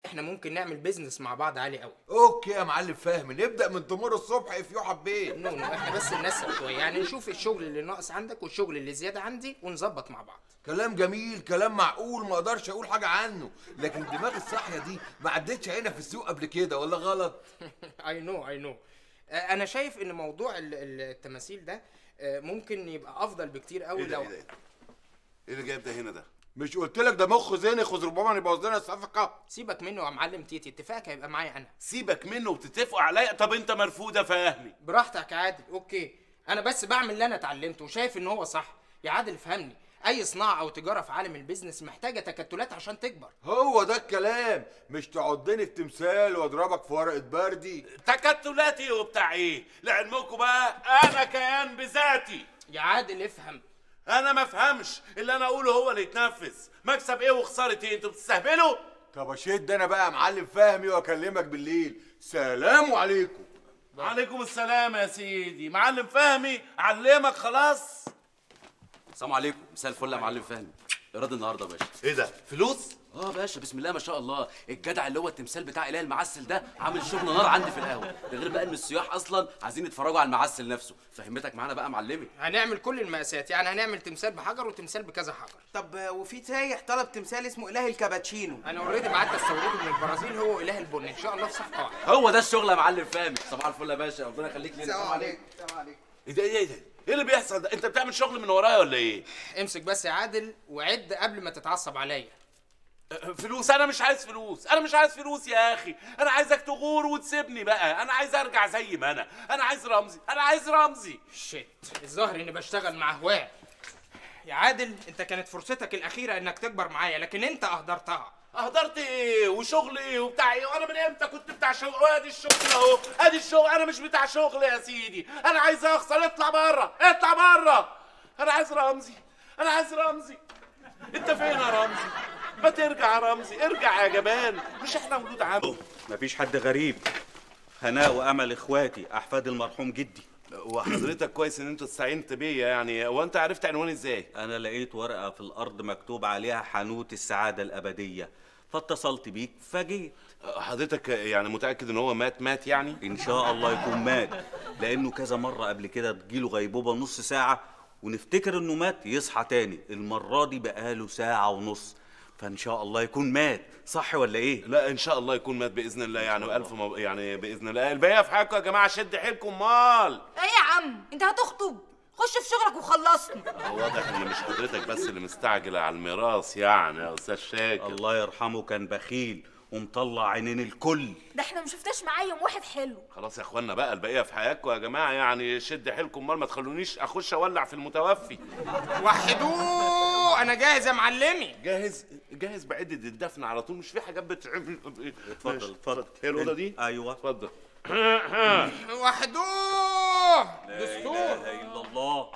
احنا ممكن نعمل بيزنس مع بعض عالي قوي اوكي يا معلم فهمي نبدا من تمر الصبح if you حبيت نو نو احنا بس ننسق شويه يعني نشوف الشغل اللي ناقص عندك والشغل اللي زياده عندي ونظبط مع بعض كلام جميل كلام معقول ما اقدرش اقول حاجه عنه لكن الدماغ الصاحيه دي ما عدتش هنا في السوق قبل كده ولا غلط اي نو اي نو انا شايف ان موضوع ال- ال- التماثيل ده آه، ممكن يبقى افضل بكتير قوي ايه ده لو ايه ده ايه اللي جايب ده هنا ده مش قلت لك ده مخ زينخ ربما يبوظ لنا الصفقه سيبك منه يا معلم تيتي اتفاقك هيبقى معايا انا سيبك منه وبتتفقوا عليا طب انت مرفوض يا فهمي براحتك يا عادل اوكي انا بس بعمل اللي انا اتعلمته وشايف ان هو صح يا عادل فهمني اي صناعه او تجاره في عالم البيزنس محتاجه تكتلات عشان تكبر هو ده الكلام مش تعضني في تمثال واضربك في ورقه بردي تكتلاتي وبتاع ايه لعلمكم بقى انا كيان بذاتي يا عادل افهم انا ما افهمش اللي انا اقوله هو اللي يتنفذ مكسب ايه وخساره ايه انتوا بتستهبلوا طب اشد انا بقى يا معلم فهمي واكلمك بالليل سلام عليكم عليكم السلام يا سيدي معلم فهمي علمك خلاص السلام عليكم مساء الفل يا معلم فهمي ايراد النهارده يا باشا ايه ده فلوس اه يا باشا بسم الله ما شاء الله الجدع اللي هو التمثال بتاع اله المعسل ده عامل شغل نار عندي في القهوه ده غير بقى ان السياح اصلا عايزين يتفرجوا على المعسل نفسه فهمتك معانا بقى معلمي هنعمل كل المقاسات يعني هنعمل تمثال بحجر وتمثال بكذا حجر طب آه، وفي سايح طلب تمثال اسمه اله الكابتشينو انا اوريدي بعت استورده من البرازيل هو اله البن ان شاء الله في صفقه واحده هو ده الشغل يا معلم فهمي صباح الفل يا باشا ربنا يخليك لنا السلام عليكم السلام عليكم ايه ده ايه ده ايه اللي بيحصل ده انت بتعمل شغل من ورايا ولا ايه امسك بس يا عادل وعد قبل ما تتعصب عليا فلوس انا مش عايز فلوس انا مش عايز فلوس يا اخي انا عايزك تغور وتسيبني بقى انا عايز ارجع زي ما انا انا عايز رمزي انا عايز رمزي شيت الظاهر اني بشتغل مع هواه يا عادل انت كانت فرصتك الاخيره انك تكبر معايا لكن انت اهدرتها اهدرت ايه وشغل ايه وبتاع ايه وانا من امتى كنت بتاع شغل وادي الشغل اهو ادي الشغل انا مش بتاع شغل يا سيدي انا عايز اخسر اطلع بره اطلع بره انا عايز رمزي انا عايز رمزي انت فين يا رمزي ما ترجع يا رمزي ارجع يا جبان مش احنا ولود عم مفيش حد غريب هناء وامل اخواتي احفاد المرحوم جدي وحضرتك كويس ان انت استعينت بيا يعني هو انت عرفت عنواني ازاي انا لقيت ورقه في الارض مكتوب عليها حانوت السعاده الابديه فاتصلت بيك فجيت حضرتك يعني متاكد ان هو مات مات يعني ان شاء الله يكون مات لانه كذا مره قبل كده تجيله غيبوبه نص ساعه ونفتكر انه مات يصحى تاني المره دي بقاله ساعه ونص فان شاء الله يكون مات صح ولا ايه لا ان شاء الله يكون مات باذن الله يعني والف مب... يعني باذن الله الباقي في حقكم يا جماعه شد حيلكم مال ايه يا عم انت هتخطب خش في شغلك وخلصني هو واضح ان مش حضرتك بس اللي مستعجله على الميراث يعني يا استاذ شاكر الله يرحمه كان بخيل ومطلع عينين الكل ده احنا ما شفناش معاه يوم واحد حلو خلاص يا اخوانا بقى البقيه في حياتكم يا جماعه يعني شد حيلكم مال ما تخلونيش اخش اولع في المتوفي وحدوه انا جاهز يا معلمي جاهز جاهز بعدة الدفن على طول مش في حاجات بتعمل اتفضل اتفضل هي الاوضه دي ايوه اتفضل وحدوه لا دستور اله الا الله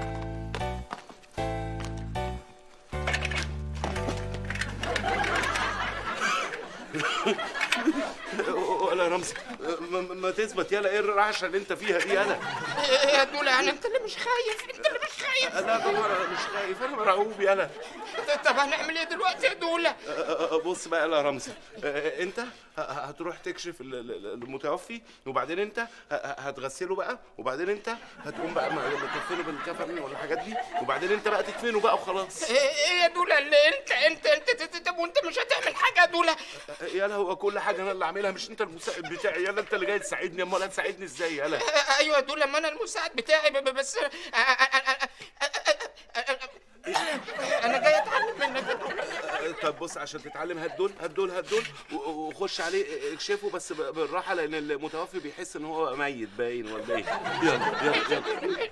ولا رمزي ما, ما تثبت يلا ايه الرعشه اللي انت فيها دي يلا ايه يا دول يعني انت اللي مش خايف انت اللي مش خايف لا ده انا مش خايف انا مرعوب يلا طب هنعمل ايه دلوقتي يا دولة بص بقى يلا يا رمزي آه، انت ه- هتروح تكشف ال- ال- ال- المتوفي وبعدين انت ه- ه- هتغسله بقى وبعدين انت هتقوم بقى م- تكفنه بالكفن ولا الحاجات دي وبعدين انت بقى تدفنه بقى وخلاص ايه إيه يا دولة اللي انت انت انت انت- انت- طب وانت مش هتعمل حاجة يا دولة يلا هو كل حاجه انا اللي عاملها مش انت المساعد بتاعي يلا انت اللي جاي تساعدني امال هتساعدني ازاي يلا آه، ايوه يا دولة ما انا المساعد بتاعي ب- ب- بس آه، آه، آه، آه، آه، آه، آه، انا جاي اتعلم منك يا دولة طب بص عشان تتعلم هات دول هات دول هات دول و- وخش عليه اكشفه بس ب- بالراحه لان المتوفي بيحس ان هو ميت باين ولا ايه يلا يلا يلا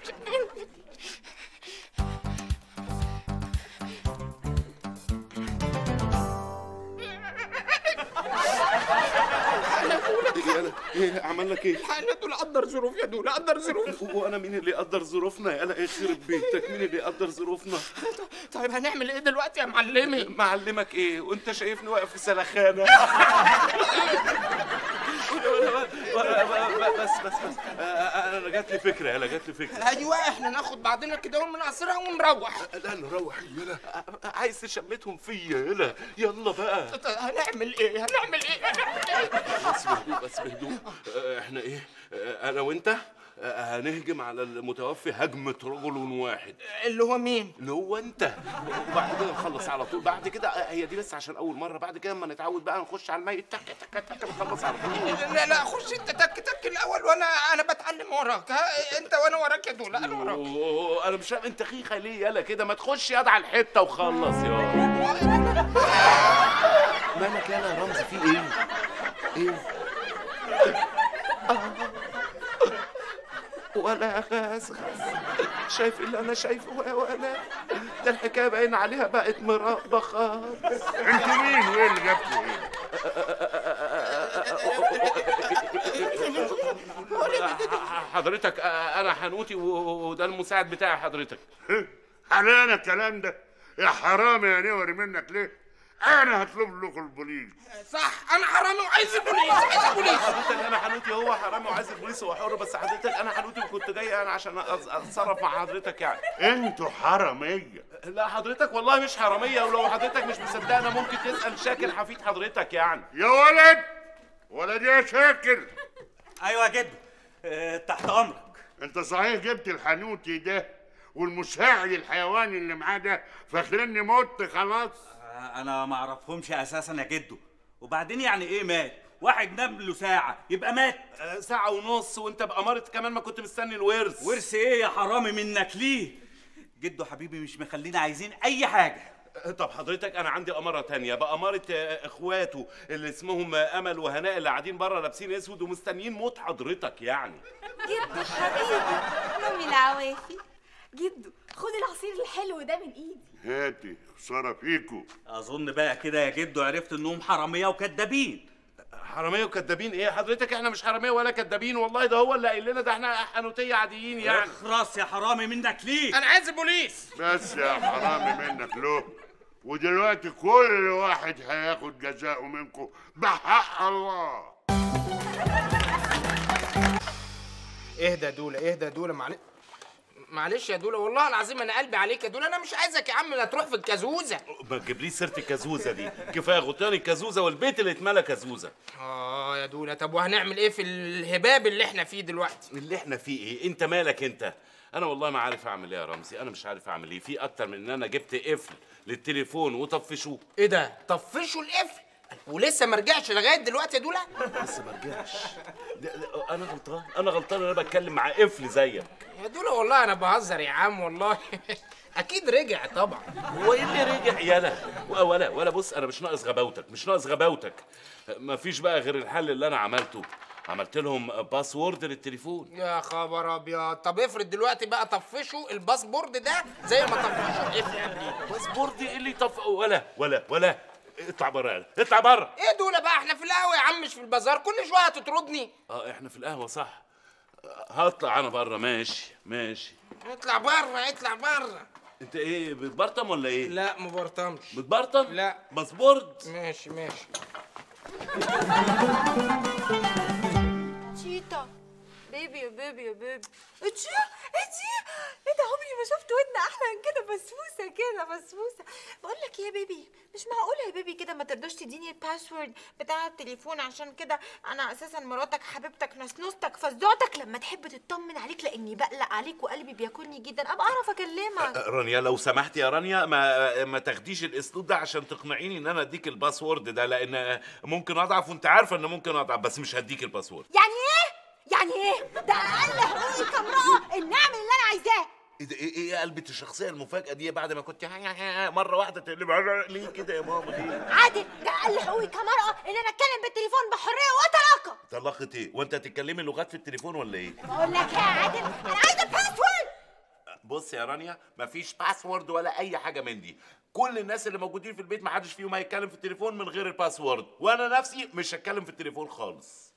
يلا ايه عمل لك ايه انا دول قدر ظروف يا دولة قدر ظروف وانا مين اللي يقدر ظروفنا يلا يخرب بيتك مين اللي يقدر ظروفنا طيب هنعمل ايه دلوقتي يا معلمي معلمك ايه وانت شايفني واقف في سلخانه بس بس بس آه، آه، انا جات لي فكره انا جات لي فكره ايوه احنا ناخد بعضنا كده من قصرها ونروح لا نروح يلا عايز تشمتهم فيا يلا يلا بقى هنعمل ايه هنعمل ايه بس بهدوء بس بهدوء آه، احنا ايه آه، انا وانت آه، هنهجم على المتوفي هجمة رجل واحد اللي هو مين اللي هو انت وبعد كده نخلص على طول بعد كده آه، هي دي بس عشان اول مرة بعد كده اما نتعود بقى نخش على الميت تك تك تك نخلص على طول لا لا خش انت تك تك الاول وانا انا بتعلم وراك ها انت وانا وراك يا دول انا وراك أوه، انا مش فاهم انت خيخه ليه يلا كده ما تخش ياض على الحته وخلص يا مالك يالا يا رمزي في ايه؟ ايه؟ ولا غزغز شايف اللي انا شايفه يا ولا ده الحكايه باين عليها بقت مرابه خالص انتوا مين وايه اللي جابكوا ايه؟ حضرتك آه، انا حنوتي و- وده المساعد بتاعي حضرتك حلال الكلام ده يا حرامي يا نوري منك ليه؟ انا هطلب لكم البوليس صح انا حرامي وعايز البوليس عايز البوليس حضرتك انا حنوتي هو حرامي وعايز البوليس هو حر بس حضرتك انا حنوتي وكنت جاي انا عشان أز- اتصرف مع حضرتك يعني انتوا حراميه لا حضرتك والله مش حراميه ولو حضرتك مش مصدقنا ممكن تسال شاكر حفيد حضرتك يعني يا ولد ولد يا شاكر ايوه يا جدو آه، تحت امرك انت صحيح جبت الحنوتي ده والمساعد الحيواني اللي معاه ده فاكرني مت خلاص آه، انا ما اعرفهمش اساسا يا جدو وبعدين يعني ايه مات واحد نام له ساعه يبقى مات آه، ساعه ونص وانت بأمارة كمان ما كنت مستني الورث ورث ايه يا حرامي منك ليه جدو حبيبي مش مخلينا عايزين اي حاجه طب حضرتك انا عندي اماره تانية باماره آه، اخواته اللي اسمهم آه، امل وهناء اللي قاعدين بره لابسين اسود ومستنيين موت حضرتك يعني جدو حبيبي نومي العوافي جدو خد العصير الحلو ده من ايدي هاتي خساره فيكو اظن بقى كده يا جدو عرفت انهم حراميه وكدابين حراميه وكدابين ايه حضرتك احنا مش حراميه ولا كدابين والله ده هو اللي قايل لنا ده احنا حنوتيه عاديين يعني اخرس يا حرامي منك ليه انا عايز البوليس بس يا حرامي منك له ودلوقتي كل واحد هياخد جزاءه منكم بحق الله اهدى يا دولا اهدى يا دولا معلش معلش يا دولا والله العظيم انا قلبي عليك يا دولا انا مش عايزك يا عم لا تروح في الكازوزه ما تجيبليش سيره الكازوزه دي كفايه غطاني الكازوزه والبيت اللي اتملى كازوزه اه يا دولا طب وهنعمل ايه في الهباب اللي احنا فيه دلوقتي اللي احنا فيه ايه انت مالك انت انا والله ما عارف اعمل ايه يا رمزي انا مش عارف اعمل ايه في اكتر من ان انا جبت قفل للتليفون وطفشوه ايه ده طفشوا القفل ولسه ما رجعش لغايه دلوقتي يا دولا لسه ما رجعش ده- ده- انا غلطان انا غلطان انا بتكلم مع قفل زيك يا دولا والله انا بهزر يا عم والله اكيد رجع طبعا هو ايه اللي رجع يالا ولا ولا بص انا مش ناقص غباوتك مش ناقص غباوتك مفيش بقى غير الحل اللي انا عملته عملت لهم باسورد للتليفون يا خبر ابيض طب افرض دلوقتي بقى طفشوا الباسبورد ده زي ما طفشوا القفل قبليه باسبورد ايه اللي طف ولا ولا ولا اطلع بره يالا اطلع بره ايه دولا بقى احنا في القهوه يا عم مش في البازار كل شويه هتطردني اه احنا في القهوه صح آه، هطلع انا بره ماشي ماشي اطلع بره اطلع بره انت ايه بتبرطم ولا ايه لا ما برطمش بتبرطم لا. باسبورد ماشي ماشي تشيتا بيبي يا بيبي يا بيبي اتشي اتشي ايه ده عمري ما شفت ودن احلى من كده بسبوسه كده بسبوسه بقول لك ايه يا بيبي مش معقول يا بيبي كده ما ترضاش تديني الباسورد بتاع التليفون عشان كده انا اساسا مراتك حبيبتك نسنوستك فزعتك لما تحب تطمن عليك لاني بقلق عليك وقلبي بياكلني جدا ابقى اعرف اكلمك آه، رانيا لو سمحت يا رانيا ما ما تاخديش الاسلوب ده عشان تقنعيني ان انا اديك الباسورد ده لان ممكن اضعف وانت عارفه ان ممكن اضعف بس مش هديك الباسورد يعني ايه يعني ايه ده اقل حقوقي كامراه ان اعمل اللي انا عايزاه ايه ده ايه ايه قلبة الشخصيه المفاجاه دي بعد ما كنت مره واحده تقلب على- ليه كده يا ماما ليه عادل ده اقل حقوقي كمرأة ان انا اتكلم بالتليفون بحرية وطلاقة طلقت ايه وانت هتتكلمي لغات في التليفون ولا ايه بقول لك يا عادل انا عايزة باسورد بص يا رانيا مفيش باسورد ولا اي حاجه من دي كل الناس اللي موجودين في البيت محدش فيهم هيتكلم في التليفون من غير الباسورد وانا نفسي مش هتكلم في التليفون خالص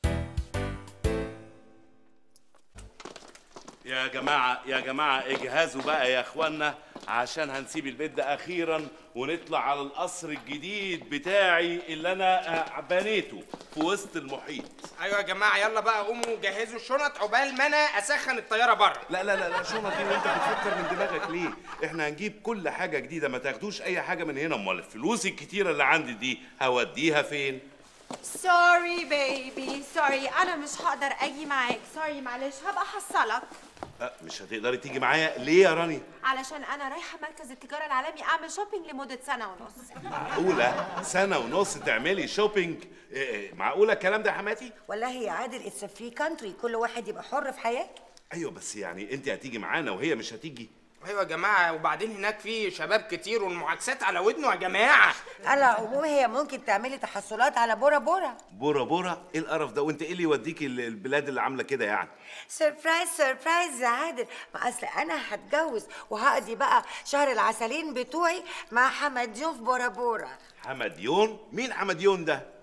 يا جماعه يا جماعه اجهزوا بقى يا اخوانا عشان هنسيب البيت ده اخيرا ونطلع على القصر الجديد بتاعي اللي انا آه، بنيته في وسط المحيط ايوه يا جماعه يلا بقى قوموا جهزوا الشنط عقبال ما انا اسخن الطياره بره لا لا لا لا شنط دي وانت بتفكر من دماغك ليه احنا هنجيب كل حاجه جديده ما تاخدوش اي حاجه من هنا امال الفلوس الكتيره اللي عندي دي هوديها فين سوري بيبي سوري انا مش هقدر اجي معاك سوري معلش هبقى احصلك أه مش هتقدري تيجي معايا ليه يا رانيا علشان انا رايحه مركز التجاره العالمي اعمل شوبينج لمده سنه ونص معقوله سنه ونص تعملي شوبينج إيه إيه، معقوله الكلام ده يا حماتي والله يا عادل اتس فري كانتري كل واحد يبقى حر في حياته ايوه بس يعني انت هتيجي معانا وهي مش هتيجي ايوه يا جماعه وبعدين هناك في شباب كتير والمعاكسات على ودنه يا جماعه على العموم هي ممكن تعملي تحصلات على بورا بورا بورا بورا ايه القرف ده وانت ايه اللي يوديكي ال- البلاد اللي عامله كده يعني سربرايز سربرايز يا عادل ما اصل انا هتجوز وهقضي بقى شهر العسلين بتوعي مع حمديون في بورا بورا حمديون مين حمديون ده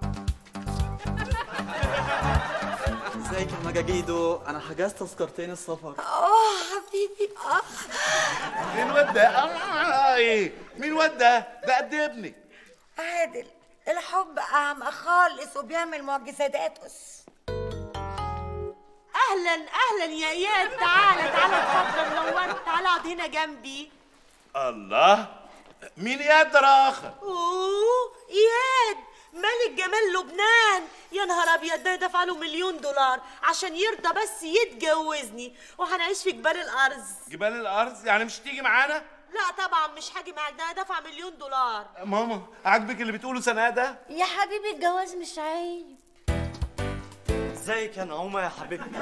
ازيك يا مجاجيدو انا حجزت تذكرتين السفر اه حبيبي اه مين الواد ده آه ايه مين الواد ده ده قد ابني عادل الحب اعمى خالص وبيعمل معجزات أس. اهلا اهلا يا اياد تعالى تعالى اتفضل نورت تعالى اقعد هنا جنبي الله مين اياد ده اخر اوه اياد ملك جمال لبنان يا نهار ابيض ده دفع له مليون دولار عشان يرضى بس يتجوزني وهنعيش في جبال الارز جبال الارز يعني مش تيجي معانا لا طبعا مش هاجي معاك ده دفع مليون دولار ماما عاجبك اللي بتقوله سنه ده يا حبيبي الجواز مش عيب ازيك يا نعومه يا حبيبتي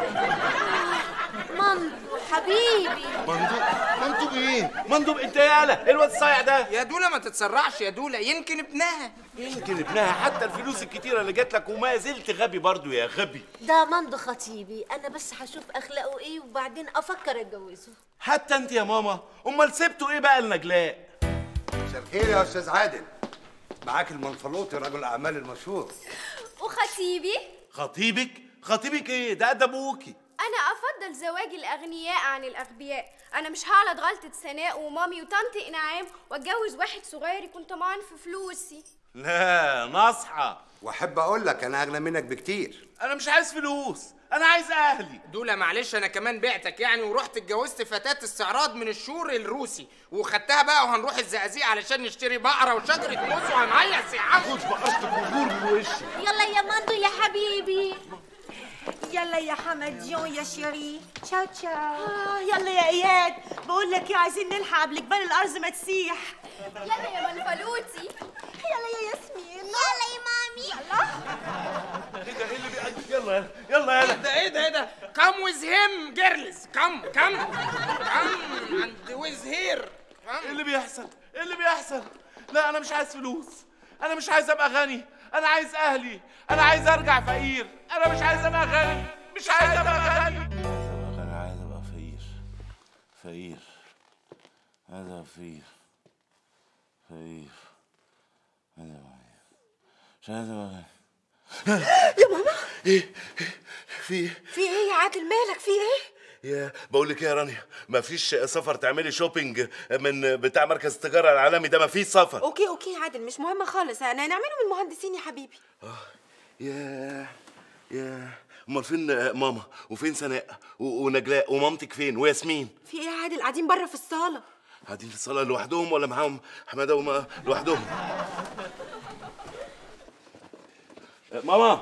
مندو حبيبي مندوب مندوب ايه مندوب انت يالا ايه الواد الصايع ده يا دولا ما تتسرعش يا دولا يمكن ابنها يمكن ابنها حتى الفلوس الكتيره اللي جات لك وما زلت غبي برضو يا غبي ده مندو خطيبي انا بس هشوف اخلاقه ايه وبعدين افكر اتجوزه حتى انت يا ماما امال سبتوا ايه بقى النجلاء مساء الخير يا استاذ عادل معاك المنفلوطي رجل الاعمال المشهور وخطيبي خطيبك خطيبك ايه ده قد ابوكي انا افضل زواج الاغنياء عن الاغبياء انا مش هغلط غلطه سناء ومامي وطنط انعام واتجوز واحد صغير يكون طمعان في فلوسي لا نصحى واحب اقول لك انا اغنى منك بكتير انا مش عايز فلوس انا عايز اهلي دولا معلش انا كمان بعتك يعني ورحت اتجوزت فتاة استعراض من الشور الروسي وخدتها بقى وهنروح الزقازيق علشان نشتري بقرة وشجرة موز وهنهيص يا عم خد بقرتك وجور من وشي يلا يا مندو يا حبيبي يلا يا حمديون يا شيري تشاو تشاو آه يلا يا اياد بقول لك ايه عايزين نلحق قبل جبال الارز ما تسيح يلا يا منفلوتي يلا يا ياسمين يلا يا مامي يلا ايه ده ايه اللي بيقدم يلا يلا يلا ايه ده ايه ده ايه ده كم ويز هيم جيرلز كم كم كم اند ويز هير ايه اللي بيحصل ايه اللي بيحصل لا انا مش عايز فلوس انا مش عايز ابقى غني انا عايز اهلي انا عايز ارجع فقير انا مش عايز ابقى غني مش عايز ابقى غني انا عايز ابقى فقير فقير عايز ابقى فقير فقير عايز ابقى فقير. مش عايز ابقى غني يا ماما ايه في ايه في ايه يا عادل مالك في ايه يا بقول لك ايه يا رانيا مفيش سفر تعملي شوبينج من بتاع مركز التجاره العالمي ده مفيش سفر اوكي اوكي يا عادل مش مهم خالص انا نعمله من المهندسين يا حبيبي يا يا امال فين ماما وفين سناء و- ونجلاء ومامتك فين وياسمين في ايه يا عادل قاعدين بره في الصاله قاعدين في الصاله لوحدهم ولا معاهم حماده وما لوحدهم ماما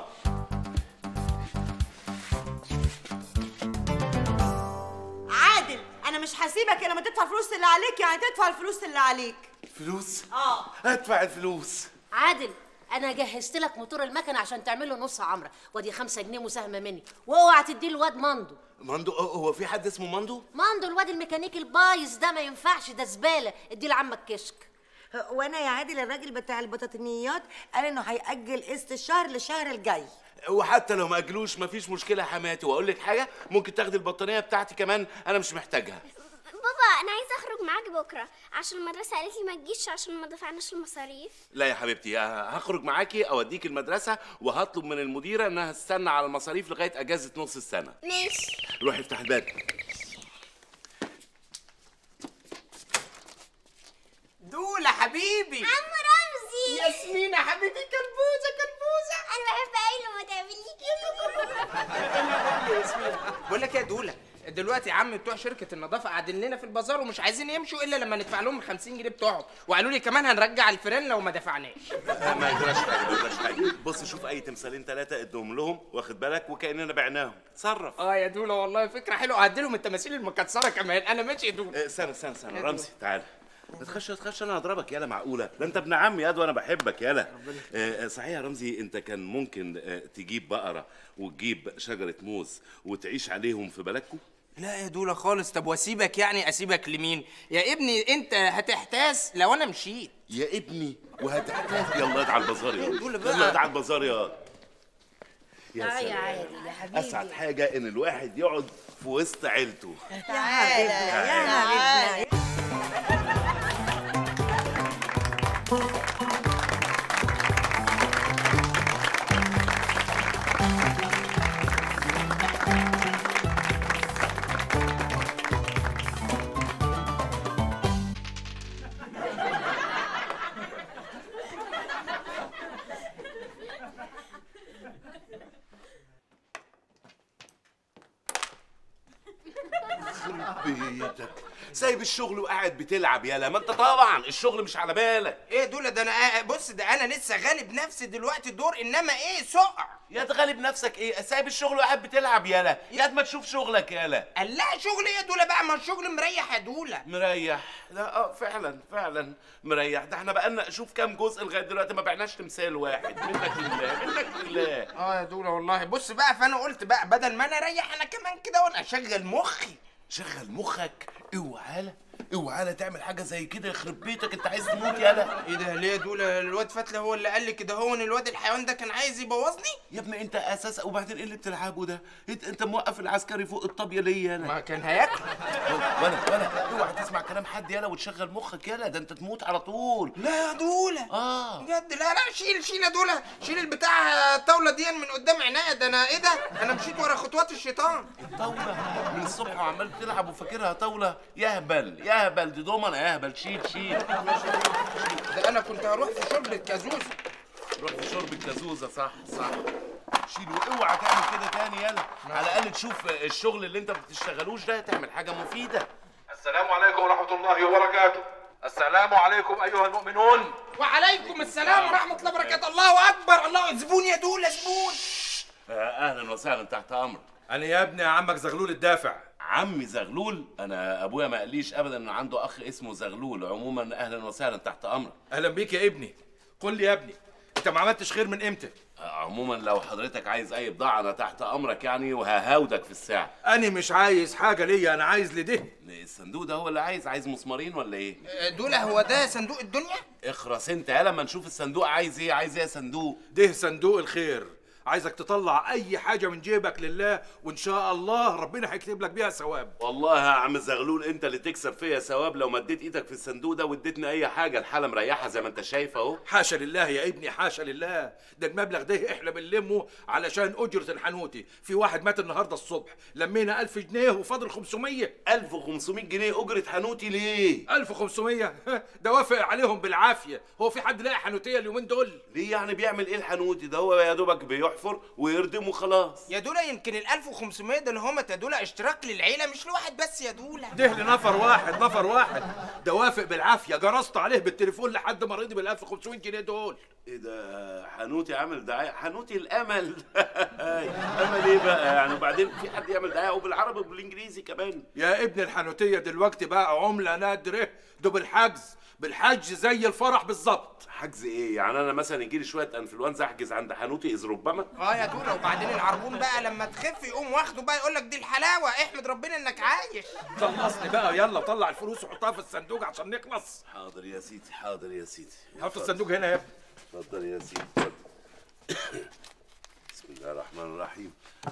عادل انا مش هسيبك الا لما تدفع الفلوس اللي عليك يعني تدفع الفلوس اللي عليك فلوس اه ادفع الفلوس عادل انا جهزت لك موتور المكنه عشان تعمل له نص عمره ودي خمسة جنيه مساهمه مني واوعى تديه الواد مندو مندو هو في حد اسمه مندو مندو الواد الميكانيكي البايظ ده ما ينفعش ده زباله اديه لعمك كشك وانا يا عادل الراجل بتاع البطاطينيات قال انه هيأجل قسط الشهر للشهر الجاي وحتى لو ما اجلوش مفيش مشكله يا حماتي واقول لك حاجه ممكن تاخدي البطانيه بتاعتي كمان انا مش محتاجها بابا انا عايزه اخرج معاك بكره عشان المدرسه قالت لي ما تجيش عشان ما دفعناش المصاريف لا يا حبيبتي ه- هخرج معاكي اوديك المدرسه وهطلب من المديره انها تستنى على المصاريف لغايه اجازه نص السنه ماشي روحي افتح الباب دولا حبيبي عم رمزي ياسمين يا حبيبي كلبوزه كلبوزه انا بحب قوي لما تعملي كده بقول لك إيه يا دولا دلوقتي يا عم بتوع شركة النظافة قاعدين لنا في البازار ومش عايزين يمشوا إلا لما ندفع لهم ال 50 جنيه بتوعهم وقالوا لي كمان هنرجع الفيران لو ما دفعناش ما يجراش حاجه ما يجراش حاجه بص شوف اي تمثالين ثلاثه ادهم لهم واخد بالك وكاننا بعناهم تصرف اه يا دولا والله فكرة حلوة هدي لهم التماثيل المكسرة كمان أنا ماشي يا دولا استنى استنى استنى يا رمزي تعالى ما تخش تخش انا هضربك يالا معقوله ده انت ابن عمي ياد وانا بحبك يالا آه، آه، صحيح يا رمزي انت كان ممكن آه، تجيب بقره وتجيب شجره موز وتعيش عليهم في بلدكم لا يا دولا خالص طب واسيبك يعني اسيبك لمين يا ابني انت هتحتاس لو انا مشيت يا ابني وهتحتاج يلا ادعى البازار يا دول بقى. يلا ادعى البازار يا اه يا سلام. عادل يا حبيبي اسعد حاجه ان الواحد يقعد في وسط عيلته تعالى يا حبيبنا بيتك سايب الشغل وقاعد بتلعب يالا ما انت طبعا الشغل مش على بالك ايه دولا ده انا بص ده انا لسه غالب نفسي دلوقتي دور انما ايه سقع يا تغلب نفسك ايه سايب الشغل وقاعد بتلعب يالا يا ما تشوف شغلك يالا قال لا شغل ايه يا دولا بقى ما الشغل مريح يا دولا مريح لا اه فعلا فعلا مريح ده احنا بقالنا شوف كام جزء لغايه دلوقتي ما بعناش تمثال واحد منك لله منك لله اه يا دولا والله بص بقى فانا قلت بقى بدل ما انا اريح انا كمان كده وانا اشغل مخي شغل مخك اوعى لا اوعى لا تعمل حاجه زي كده يخرب بيتك انت عايز تموت يالا ايه ده ليه يا دولا الواد فتله هو اللي قال لي كده هو ان الواد الحيوان ده كان عايز يبوظني يا ابني انت اساس وبعدين ايه اللي بتلعبه ده انت, انت موقف العسكري فوق الطابيه ليه يالا ما كان هياكل ولا ولا اوعى تسمع كلام حد يالا وتشغل مخك يالا ده انت تموت على طول لا يا دولا اه بجد لا لا شيل شيل يا دولا شيل البتاع الطاوله دي من قدام عينيا ده انا ايه ده انا مشيت ورا خطوات الشيطان طاوله من الصبح وعمال بتلعب وفاكرها طاوله يهبل يهبل دي دومنه يهبل شيل شيل ده انا كنت هروح في شرب الكازوزه روح في شرب الكازوزه صح صح شيل واوعى تعمل كده تاني يلا على الاقل تشوف الشغل اللي انت ما بتشتغلوش ده تعمل حاجه مفيده السلام عليكم ورحمة الله وبركاته السلام عليكم أيها المؤمنون وعليكم السلام ورحمه الله وبركاته الله اكبر الله زبون يا دولا زبون آه، اهلا وسهلا تحت امرك أنا يا ابني عمك زغلول الدافع عمي زغلول انا ابويا ما قاليش ابدا ان عنده اخ اسمه زغلول عموما اهلا وسهلا تحت امرك أهلا بيك يا ابني قل لي يا ابني أنت ما عملتش خير من إمتى؟ آه، عموما لو حضرتك عايز اي بضاعه انا تحت امرك يعني وههاودك في الساعه أنا مش عايز حاجة ليا أنا عايز لده الصندوق ده هو اللي عايز عايز مسمارين ولا ايه دولا هو ده صندوق الدنيا اخرس انت يا لما نشوف الصندوق عايز ايه عايز ايه يا صندوق ده صندوق الخير عايزك تطلع أي حاجة من جيبك لله وإن شاء الله ربنا هيكتب لك بيها ثواب والله يا عم زغلول انت اللي تكسب فيا ثواب لو مديت ايدك في الصندوق ده واديتني اي حاجه الحاله مريحه زي ما انت شايف اهو حاشا لله يا ابني حاشا لله ده المبلغ ده احنا بنلمه علشان اجره الحنوتي في واحد مات النهارده الصبح لمينا 1000 جنيه وفاضل 500 1500 جنيه اجره حنوتي ليه 1500 ده وافق عليهم بالعافيه هو في حد لاقي حنوتيه اليومين دول ليه يعني بيعمل ايه الحنوتي ده هو يا دوبك بيحفر ويردم وخلاص يا دولا يمكن ال 1500 ده اللي هم يا دولا اشتراك للعيله مش لواحد بس يا دولا ده لنفر واحد نفر واحد ده وافق بالعافيه جرست عليه بالتليفون لحد ما رضي بال 1500 جنيه دول ايه ده حنوتي عامل دعايه حنوتي الامل امل ايه بقى يعني وبعدين في حد يعمل دعايه وبالعربي وبالانجليزي كمان يا ابن الحنوتيه دلوقتي بقى عمله نادره ده بالحجز بالحج زي الفرح بالظبط حجز ايه يعني انا مثلا يجي لي شويه انفلونزا احجز عند حنوتي اذ ربما اه يا دولا وبعدين العربون بقى لما تخف يقوم واخده بقى يقول لك دي الحلاوه احمد ربنا انك عايش خلصني بقى يلا طلع الفلوس وحطها في الصندوق عشان نخلص حاضر يا سيدي حاضر يا سيدي حط الصندوق هنا يا ابني اتفضل يا سيدي اتفضل بسم الله الرحمن الرحيم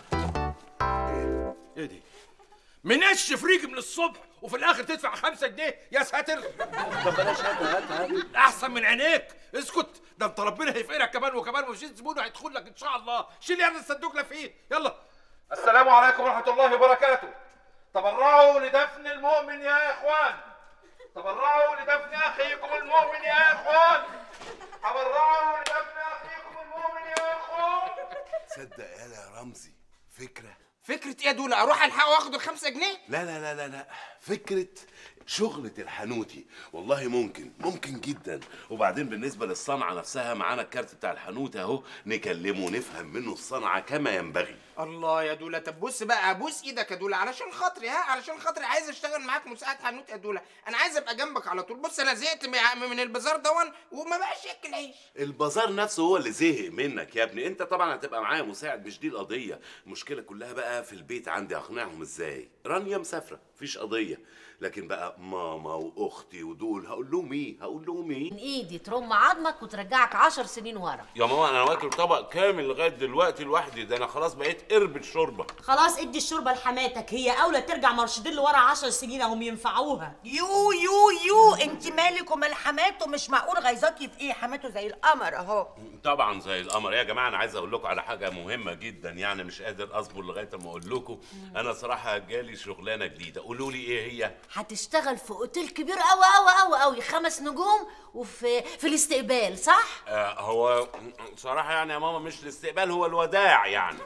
ايه دي منش فريق من الصبح وفي الاخر تدفع خمسة جنيه يا ساتر طب بلاش هات هات هات احسن من عينيك اسكت ده انت ربنا هيفقرك كمان وكمان ومش زبون هيدخل لك ان شاء الله شيل يا ابني الصندوق اللي فيه يلا السلام عليكم ورحمه الله وبركاته تبرعوا لدفن المؤمن يا اخوان تبرعوا لدفن اخيكم المؤمن يا اخوان تبرعوا لدفن اخيكم المؤمن يا اخوان تصدق يالا يا رمزي فكره فكره ايه دول اروح الحق واخد الخمسة جنيه لا لا لا لا لا فكرة شغلة الحنوتي والله ممكن ممكن جدا وبعدين بالنسبة للصنعة نفسها معانا الكارت بتاع الحانوت اهو نكلمه ونفهم منه الصنعة كما ينبغي الله يا دولا طب بص بقى ابوس ايدك يا دولا علشان خاطري ها علشان خاطري عايز اشتغل معاك مساعد حنوت يا دولا انا عايز ابقى جنبك على طول بص انا زهقت من من البازار دون وما بقاش ياكل عيش البازار نفسه هو اللي زهق منك يا ابني انت طبعا هتبقى معايا مساعد مش دي القضية المشكلة كلها بقى في البيت عندي اقنعهم ازاي رانيا مسافرة مفيش قضية لكن بقى ماما واختي ودول هقول لهم ايه هقول لهم ايه من ايدي ترم عظمك وترجعك عشر سنين ورا يا ماما انا واكل طبق كامل لغايه دلوقتي لوحدي ده انا خلاص بقيت قربة شوربه خلاص ادي الشوربه لحماتك هي اولى ترجع مرشدين لورا 10 سنين اهم ينفعوها يو يو يو انت مالك ومال حماته مش معقول غيظاكي في ايه حماته زي القمر اهو طبعا زي القمر يا جماعه انا عايز اقول لكم على حاجه مهمه جدا يعني مش قادر اصبر لغايه ما اقول لكم انا صراحه جالي شغلانه جديده قولوا لي ايه هي هتشتغل في اوتيل كبير قوي قوي قوي قوي خمس نجوم وفي في الاستقبال صح آه هو صراحه يعني يا ماما مش الاستقبال هو الوداع يعني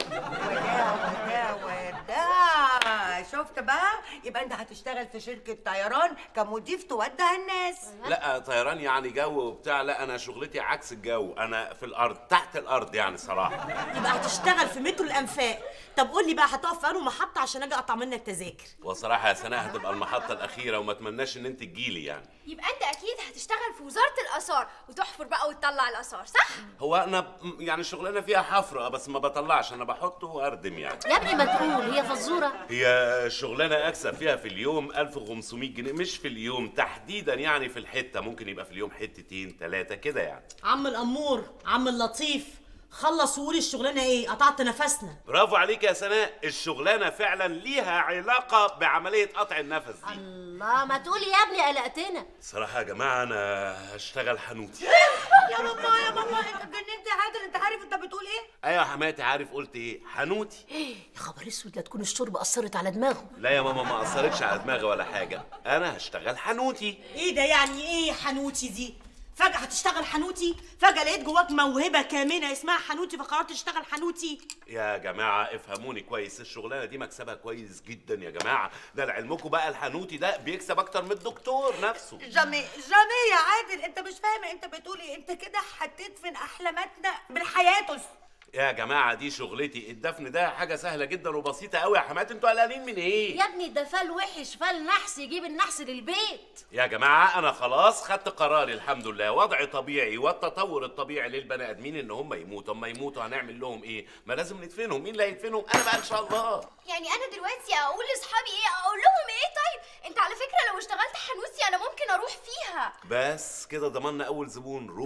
وداع وداع شفت بقى يبقى انت هتشتغل في شركه طيران كمضيف تودع الناس لا طيران يعني جو وبتاع لا انا شغلتي عكس الجو انا في الارض تحت الارض يعني صراحه يبقى هتشتغل في مترو الانفاق طب قول لي بقى هتقف في انهي محطه عشان اجي اقطع منك تذاكر وصراحه يا سناء هتبقى المحطه الاخيره وما اتمناش ان انت تجيلي يعني يبقى انت اكيد هتشتغل في وزاره الاثار وتحفر بقى وتطلع الاثار صح هو انا ب- يعني الشغلانه فيها حفر آه، بس ما بطلعش انا بحطه واردم يعني يا ابني ما تقول هي فزوره هي الشغلانه اكسب فيها في اليوم 1500 جنيه مش في اليوم تحديدا يعني في الحته ممكن يبقى في اليوم حتتين ثلاثه كده يعني عم الامور عم اللطيف خلص وقول الشغلانه ايه قطعت نفسنا برافو عليك يا سناء الشغلانه فعلا ليها علاقه بعمليه قطع النفس دي الله ما تقول يا ابني قلقتنا صراحه يا جماعه انا هشتغل حنوتي يا ماما يا ماما انت اتجننت يا عادل انت عارف انت بتقول ايه ايوه يا حماتي عارف قلت ايه حنوتي يا خبر اسود لا تكون الشوربه اثرت على دماغه لا يا ماما ما اثرتش على دماغي ولا حاجه انا هشتغل حنوتي ايه ده يعني ايه حنوتي دي فجأة هتشتغل حنوتي فجأة لقيت جواك موهبة كامنة اسمها حنوتي فقررت تشتغل حنوتي يا جماعة افهموني كويس الشغلانة دي مكسبها كويس جدا يا جماعة ده لعلمكم بقى الحنوتي ده بيكسب أكتر من الدكتور نفسه جميل جميل يا عادل انت مش فاهم انت بتقول ايه انت كده هتدفن احلاماتنا بالحياتس يا جماعة دي شغلتي الدفن ده حاجة سهلة جدا وبسيطة قوي يا حمات انتوا قلقانين من ايه؟ يا ابني ده فال وحش فال نحس يجيب النحس للبيت يا جماعة أنا خلاص خدت قراري الحمد لله وضع طبيعي والتطور الطبيعي للبني آدمين إن هم يموتوا، أما يموتوا هنعمل لهم إيه؟ ما لازم ندفنهم، مين اللي هيدفنهم؟ أنا بقى إن شاء الله. يعني انا دلوقتي اقول لاصحابي ايه اقول لهم ايه طيب انت على فكره لو اشتغلت حنوتي انا ممكن اروح فيها بس كده ضمننا أول زبون روح.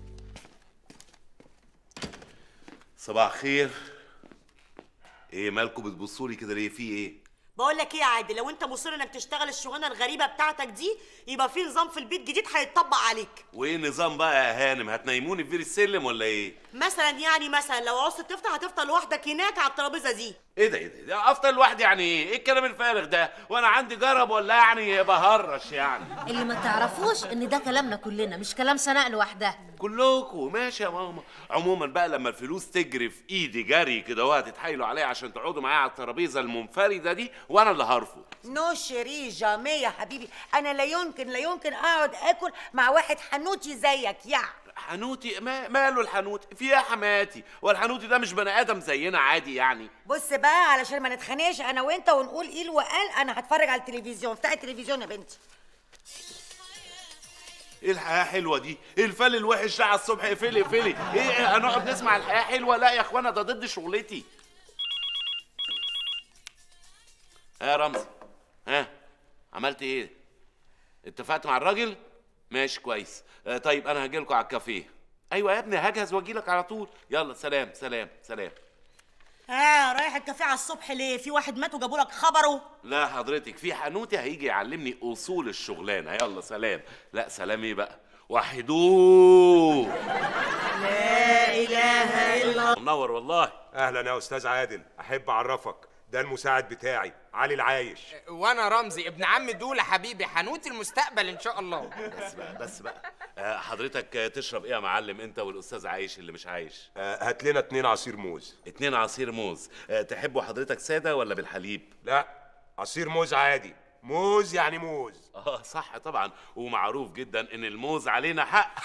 صباح خير. إيه مالكم بتبصوا لي كده ليه؟ في إيه؟ بقول لك ايه يا عادل لو انت مصر انك تشتغل الشغلانه الغريبه بتاعتك دي يبقى في نظام في البيت جديد هيتطبق عليك وإيه النظام بقى يا هانم؟ هتنيموني في بير السلم ولا إيه؟ مثلا يعني مثلا لو عوزت تفطر هتفطر لوحدك هناك على الترابيزه دي ايه ده ايه ده, ده افطر لوحدي يعني ايه؟ ايه الكلام الفارغ ده؟ وانا عندي جرب ولا يعني بهرش يعني؟ اللي ما تعرفوش ان ده كلامنا كلنا مش كلام سناء لوحدها كلكم ماشي يا ماما عموما بقى لما الفلوس تجري في ايدي جري كده وهتتحايلوا عليا عشان تقعدوا معايا على الترابيزه المنفرده دي وانا اللي هرفض نو شيري جامي يا حبيبي انا لا يمكن لا يمكن اقعد اكل مع واحد حنوتي زيك يا حنوتي ما ماله الحنوتي في ايه يا حماتي والحنوتي ده مش بني ادم زينا عادي يعني بص بقى علشان ما نتخانقش انا وانت ونقول ايه وقال انا هتفرج على التلفزيون افتحي التلفزيون يا بنتي ايه الحياه حلوه دي ايه الفل الوحش ده على الصبح اقفلي اقفلي ايه هنقعد نسمع الحياه حلوه لا يا اخوانا ده ضد شغلتي ها يا رمزي ها عملت ايه اتفقت مع الراجل ماشي كويس آه طيب انا هجيلكوا على الكافيه ايوه يا ابني هجهز واجيلك على طول يلا سلام سلام سلام ها رايح الكافيه على الصبح ليه في واحد مات وجابوا لك خبره لا حضرتك في حنوتي هيجي يعلمني اصول الشغلانه يلا سلام لا سلام ايه بقى وحدوه لا اله الا منور والله اهلا يا استاذ عادل احب اعرفك ده المساعد بتاعي علي العايش وانا رمزي ابن عم دوله حبيبي حنوت المستقبل ان شاء الله بس بقى بس بقى آه، حضرتك آه، تشرب ايه يا معلم انت والاستاذ عايش اللي مش عايش هات لنا اتنين عصير موز اتنين عصير موز آه، تحبوا حضرتك ساده ولا بالحليب لا عصير موز عادي موز يعني موز اه صح طبعا ومعروف جدا ان الموز علينا حق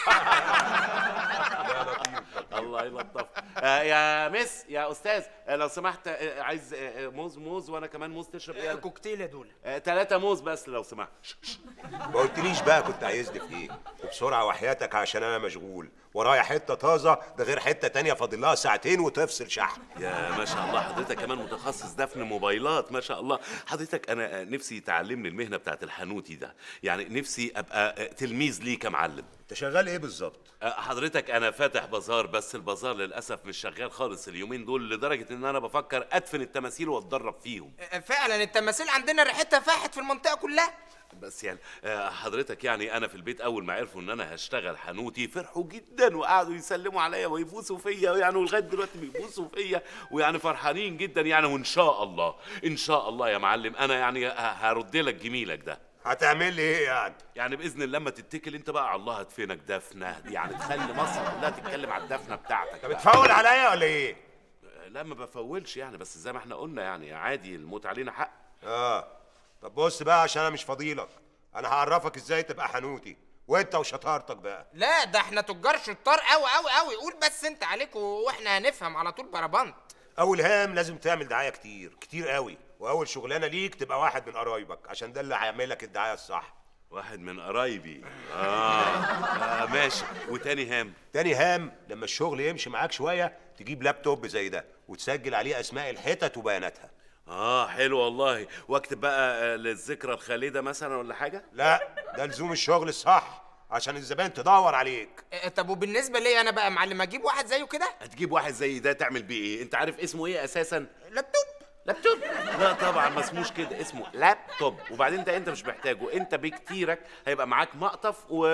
الله يلطف آه يا مس يا استاذ آه لو سمحت آه عايز آه آه، موز موز وانا كمان موز تشرب ايه كوكتيل يا دوله آه ثلاثة موز بس لو سمحت ما قلتليش بقى كنت عايزني في ايه وبسرعه وحياتك عشان انا مشغول ورايا حته طازه ده غير حته تانية فاضل لها ساعتين وتفصل شحن يا ما شاء الله حضرتك كمان متخصص دفن موبايلات ما شاء الله حضرتك انا آه، نفسي تعلمني المهنه بتاعت الحنوتي ده يعني نفسي ابقى آه، تلميذ ليك يا معلم انت شغال ايه بالظبط حضرتك انا فاتح بازار بس البازار للاسف مش شغال خالص اليومين دول لدرجه ان انا بفكر ادفن التماثيل واتدرب فيهم فعلا التماثيل عندنا ريحتها فاحت في المنطقه كلها بس يعني آه، حضرتك يعني انا في البيت اول ما عرفوا ان انا هشتغل حنوتي فرحوا جدا وقعدوا يسلموا عليا ويبوسوا فيا يعني ولغايه دلوقتي بيبوسوا فيا ويعني فرحانين جدا يعني وان شاء الله ان شاء الله يا معلم انا يعني ه- هرد لك جميلك ده هتعمل لي ايه يعني يعني باذن الله لما تتكل انت بقى على الله هدفنك دفنه يعني تخلي مصر كلها تتكلم على الدفنه بتاعتك انت بتفول عليا ولا ايه لا ما بفولش يعني بس زي ما احنا قلنا يعني عادي الموت علينا حق اه طب بص بقى عشان انا مش فاضيلك انا هعرفك ازاي تبقى حنوتي وانت وشطارتك بقى لا ده احنا تجار شطار قوي قوي قوي قول بس انت عليك واحنا هنفهم على طول بربنت اول هام لازم تعمل دعايه كتير كتير قوي واول شغلانه ليك تبقى واحد من قرايبك عشان ده اللي هيعمل لك الدعايه الصح واحد من قرايبي آه. اه ماشي وتاني هام تاني هام لما الشغل يمشي معاك شويه تجيب لابتوب زي ده وتسجل عليه اسماء الحتت وبياناتها اه حلو والله واكتب بقى آه، للذكرى الخالده مثلا ولا حاجه لا ده لزوم الشغل الصح عشان الزبائن تدور عليك اه، طب وبالنسبه لي انا بقى يا معلم اجيب واحد زيه كده هتجيب واحد زي ده تعمل بيه ايه انت عارف اسمه ايه اساسا لابتوب لابتوب لا طبعا ما اسموش كده اسمه لابتوب وبعدين ده انت مش محتاجه انت بكتيرك هيبقى معاك مقطف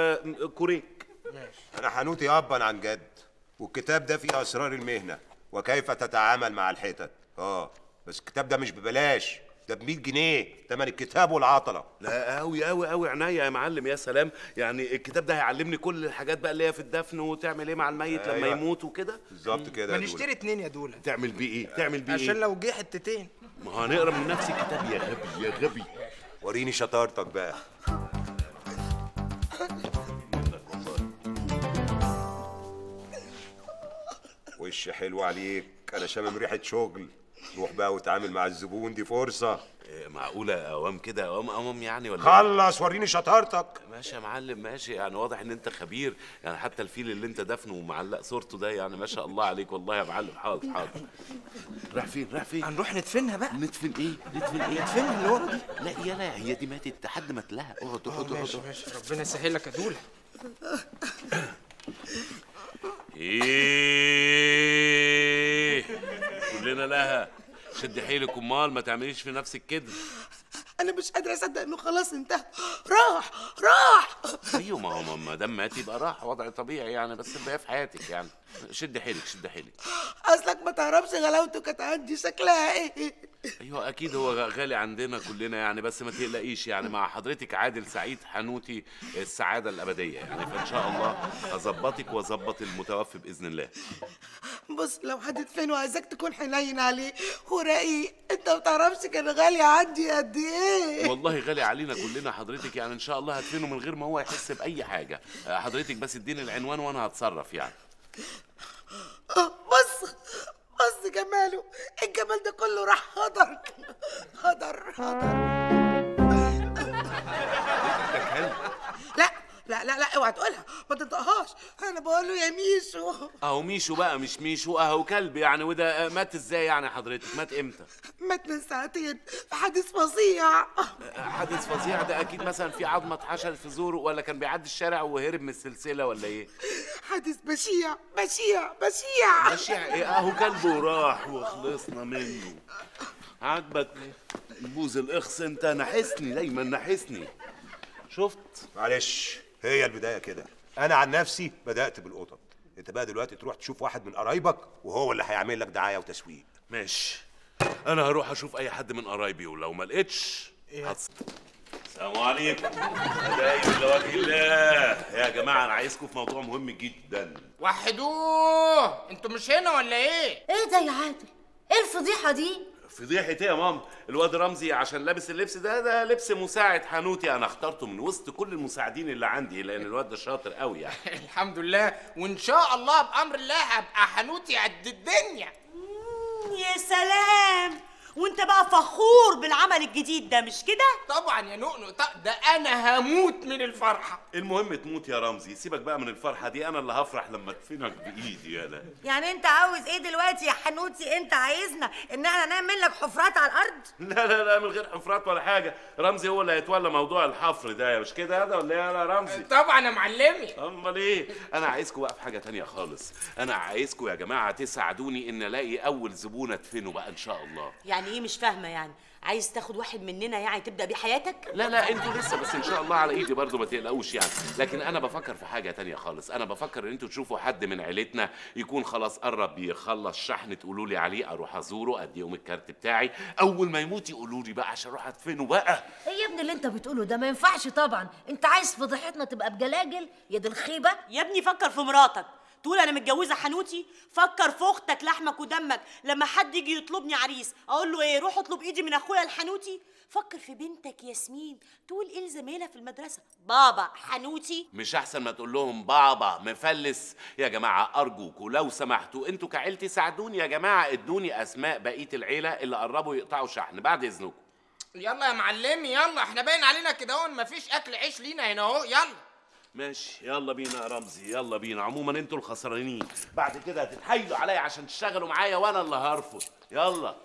وكوريك انا حنوتي ابا عن جد والكتاب ده فيه اسرار المهنه وكيف تتعامل مع الحتت اه بس الكتاب ده مش ببلاش ده ب 100 جنيه تمن الكتاب والعطله لا قوي قوي قوي عناية يا معلم يا سلام يعني الكتاب ده هيعلمني كل الحاجات بقى اللي هي في الدفن وتعمل ايه مع الميت لما أيوة. يموت وكده بالظبط كده ما يا دولة. نشتري اتنين يا دوله تعمل بيه ايه تعمل بيه عشان ايه لو جه حتتين ما هنقرا من نفس الكتاب يا غبي يا غبي وريني شطارتك بقى وش حلو عليك انا شامم ريحه شغل روح بقى وتعامل مع الزبون دي فرصه إيه، معقولة أوام كده أوام أوام يعني ولا خلص وريني شطارتك ماشي يا معلم ماشي يعني واضح ان انت خبير يعني حتى الفيل اللي انت دفنه ومعلق صورته ده يعني ما شاء الله عليك والله يا معلم حاضر حاضر راح فين راح فين هنروح ندفنها بقى ندفن ايه ندفن ايه ندفنها اللي ورا دي لا يا لا هي دي ماتت لحد ما تلاها اقعد اقعد ماشي اقعد ماشي ربنا يسهل لك يا دوله ايه كلنا لها شد حيلك امال ما تعمليش في نفسك كده انا مش قادره اصدق انه خلاص انتهى راح راح ايوه ما هو ما دام مات يبقى راح وضع طبيعي يعني بس تبقى في حياتك يعني شد حيلك شد حيلك اصلك ما تعرفش غلاوته كانت عندي شكلها ايه ايوه اكيد هو غالي عندنا كلنا يعني بس ما تقلقيش يعني مع حضرتك عادل سعيد حنوتي السعاده الابديه يعني فان شاء الله هظبطك واظبط المتوفي باذن الله بص لو هتدفنه عايزاك تكون حنين عليه ورقيق انت ما تعرفش كان غالي عندي قد ايه والله غالي علينا كلنا حضرتك يعني ان شاء الله هدفنه من غير ما هو يحس باي حاجه آه، حضرتك بس اديني العنوان وانا هتصرف يعني آه، بص بص جماله الجمال ده كله راح هدر هدر هدر لا لا لا لا اوعى تقولها ما تنطقهاش انا بقول له يا ميشو اهو ميشو بقى مش ميشو اهو كلب يعني وده آه، مات ازاي يعني حضرتك مات امتى مات من ساعتين في حادث فظيع آه، حادث فظيع ده اكيد مثلا في عظمه اتحشرت في زوره ولا كان بيعدي الشارع وهرب من السلسله ولا ايه حادث بشيع بشيع بشيع بشيع ايه اهو كلبه راح وخلصنا منه عاجبك بوز الاخص انت نحسني دايما نحسني شفت معلش هي البدايه كده انا عن نفسي بدات بالقطط انت بقى دلوقتي تروح تشوف واحد من قرايبك وهو اللي هيعمل لك دعايه وتسويق ماشي انا هروح اشوف اي حد من قرايبي ولو ما لقيتش هتص... السلام عليكم دايما لوجه الله يا جماعه انا عايزكم في موضوع مهم جدا وحدوه انتوا مش هنا ولا ايه ايه ده يا عادل ايه الفضيحه دي فضيحة ايه يا ماما؟ الواد رمزي عشان لابس اللبس ده ده لبس مساعد حنوتي انا اخترته من وسط كل المساعدين اللي عندي لان الواد ده شاطر قوي يعني الحمد لله وان شاء الله بامر الله هبقى حنوتي قد الدنيا يا سلام وانت بقى فخور بالعمل الجديد ده مش كده طبعا يا نؤنؤ ط- ده انا هموت من الفرحه المهم تموت يا رمزي سيبك بقى من الفرحة دي انا اللي هفرح لما ادفنك بايدي يالا يعني انت عاوز ايه دلوقتي يا حنوتي انت عايزنا ان احنا نعمل لك حفرات على الارض لا لا لا من غير حفرات ولا حاجة رمزي هو اللي هيتولى موضوع الحفر ده مش كده هذا ولا ايه يا رمزي طبعا يا معلمي امال ايه انا عايزكم بقى في حاجة تانية خالص انا عايزكم يا جماعة تساعدوني ان الاقي اول زبون ادفنه بقى ان شاء الله يعني ايه مش فاهمه يعني عايز تاخد واحد مننا يعني تبدا بيه حياتك لا لا انتوا لسه بس ان شاء الله على ايدي برضو ما تقلقوش يعني لكن انا بفكر في حاجه تانية خالص انا بفكر ان انتوا تشوفوا حد من عيلتنا يكون خلاص قرب يخلص شحن تقولوا لي عليه اروح ازوره اديهم الكارت بتاعي اول ما يموت يقولوا لي بقى عشان اروح ادفنه بقى ايه يا ابني اللي انت بتقوله ده ما ينفعش طبعا انت عايز فضيحتنا تبقى بجلاجل يا دي الخيبه يا ابني فكر في مراتك تقول انا متجوزه حنوتي فكر في اختك لحمك ودمك لما حد يجي يطلبني عريس اقول له ايه روح اطلب ايدي من اخويا الحنوتي فكر في بنتك ياسمين تقول ايه لزميلها في المدرسه بابا حنوتي مش احسن ما تقول لهم بابا مفلس يا جماعه ارجوكوا لو سمحتوا انتوا كعيلتي ساعدوني يا جماعه ادوني اسماء بقيه العيله اللي قربوا يقطعوا شحن بعد اذنكم يلا يا معلمي يلا احنا باين علينا كده اهو مفيش اكل عيش لينا هنا اهو يلا ماشي يلا بينا يا رمزي يلا بينا عموما انتوا الخسرانين بعد كده هتتحايلوا عليا عشان تشتغلوا معايا وانا اللي هرفض يلا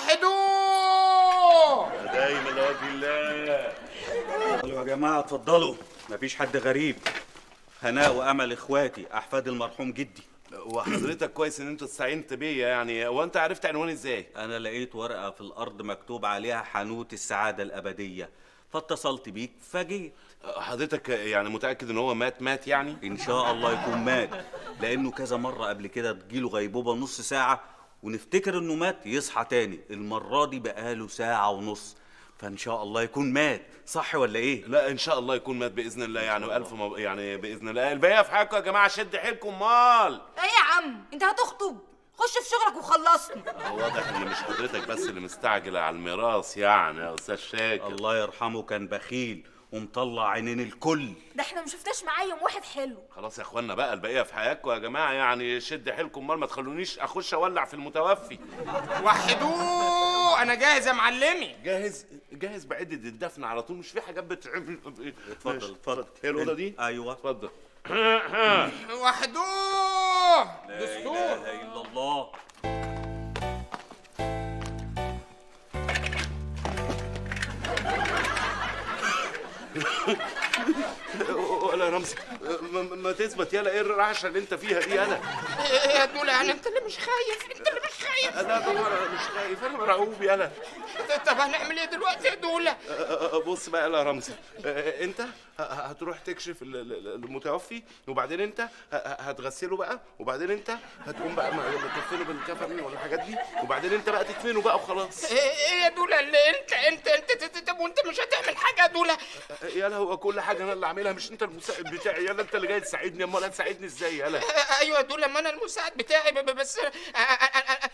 وحدوه دايما لوجه الله اتفضلوا يا جماعه اتفضلوا مفيش حد غريب هناء وامل اخواتي احفاد المرحوم جدي وحضرتك كويس ان انت استعينت بيا يعني هو انت عرفت عنواني ازاي انا لقيت ورقه في الارض مكتوب عليها حانوت السعاده الابديه فاتصلت بيك فجيت حضرتك يعني متاكد ان هو مات مات يعني ان شاء الله يكون مات لانه كذا مره قبل كده تجيله غيبوبه نص ساعه ونفتكر انه مات يصحى تاني المره دي بقاله ساعه ونص فان شاء الله يكون مات صح ولا ايه لا ان شاء الله يكون مات باذن الله يعني والف مب... يعني باذن الله الباقي في حقكم يا جماعه شد حيلكم مال ايه يا عم انت هتخطب خش في شغلك وخلصني هو واضح ان مش حضرتك بس اللي مستعجل على الميراث يعني يا استاذ شاكر الله يرحمه كان بخيل ومطلع عينين الكل ده احنا ما شفتاش معاه يوم واحد حلو خلاص يا اخوانا بقى البقيه في حياتكم يا جماعه يعني شد حيلكم مال ما تخلونيش اخش اولع في المتوفي وحدوه انا جاهز يا معلمي جاهز جاهز بعدة الدفن على طول مش في حاجات بتعمل اتفضل اتفضل هي الاوضه دي ايوه اتفضل وحدوه لا دستور اله الا الله ولا يا رمزي ما, ما تثبت يلا ايه الرعشه اللي انت فيها دي يلا ايه يا دول يعني انت اللي مش خايف انت اللي مش خايف لا طبعا انا مش خايف انا مرعوب يلا طب هنعمل ايه دلوقتي يا دولة بص بقى يلا يا رمزي آه، انت ه- هتروح تكشف ال- ال- المتوفي وبعدين انت ه- هتغسله بقى وبعدين انت هتقوم بقى م- مكفنه بالكفن ولا الحاجات دي وبعدين انت بقى تدفنه بقى وخلاص ايه إيه يا دولة اللي انت انت انت انت- انت- طب وانت مش هتعمل حاجة يا دولة يلا هو كل حاجه انا اللي عاملها مش انت المساعد بتاعي يلا انت اللي جاي تساعدني امال هتساعدني ازاي يلا آه، ايوه يا دولة ما انا المساعد بتاعي ب- ب- بس آه، آه، آه، آه،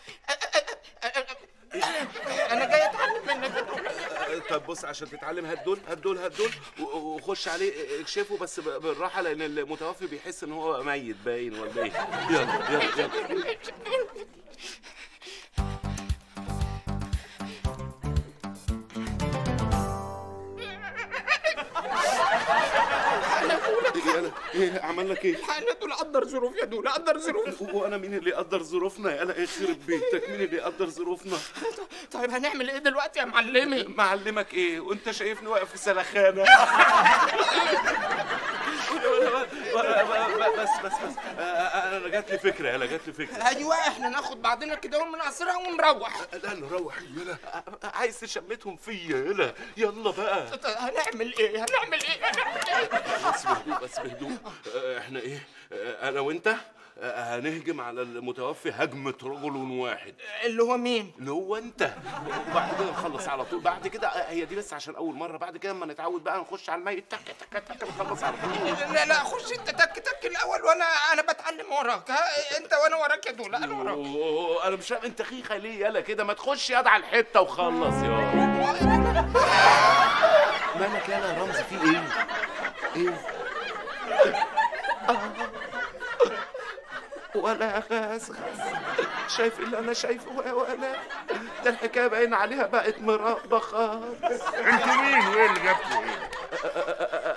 انا جاي اتعلم منك يا دولة طب بص عشان تتعلم هات دول هات دول هات دول و- وخش عليه اكشفه بس ب- بالراحه لان المتوفي بيحس ان هو ميت باين ولا ايه يلا يلا يلا يلا ايه عمل لك ايه؟ انا دول قدر ظروف يا دولة قدر ظروف وانا مين اللي يقدر ظروفنا يلا يخرب بيتك مين اللي يقدر ظروفنا طيب هنعمل ايه دلوقتي يا معلمي معلمك ايه وانت شايفني واقف في سلخانه بس بس بس آه، انا جات لي فكره يلا جات لي فكره ايوه احنا ناخد بعضنا كده من قصرها ونروح لا نروح يلا عايز تشمتهم فيا يلا يلا بقى هنعمل ايه هنعمل ايه هنعمل ايه بس بهدوء بس بهدوء آه، احنا ايه آه، انا وانت آه، هنهجم على المتوفي هجمة رجل واحد اللي هو مين؟ اللي هو انت وبعد كده نخلص على طول بعد كده آه، هي دي بس عشان اول مرة بعد كده اما نتعود بقى نخش على الميت تك تك تك نخلص على طول لا لا خش انت تك تك الاول وانا انا بتعلم وراك ها انت وانا وراك يا دولا انا وراك أوه، انا مش فاهم انت خيخه ليه يالا كده ما تخش ياض على الحته وخلص يا مالك يالا يا رمزي في ايه؟ ايه؟ ولا غاز غاز شايف اللي انا شايفه يا ولا ده الحكايه باين عليها بقت مراقبه خالص انتوا مين وايه اللي جابكوا هنا؟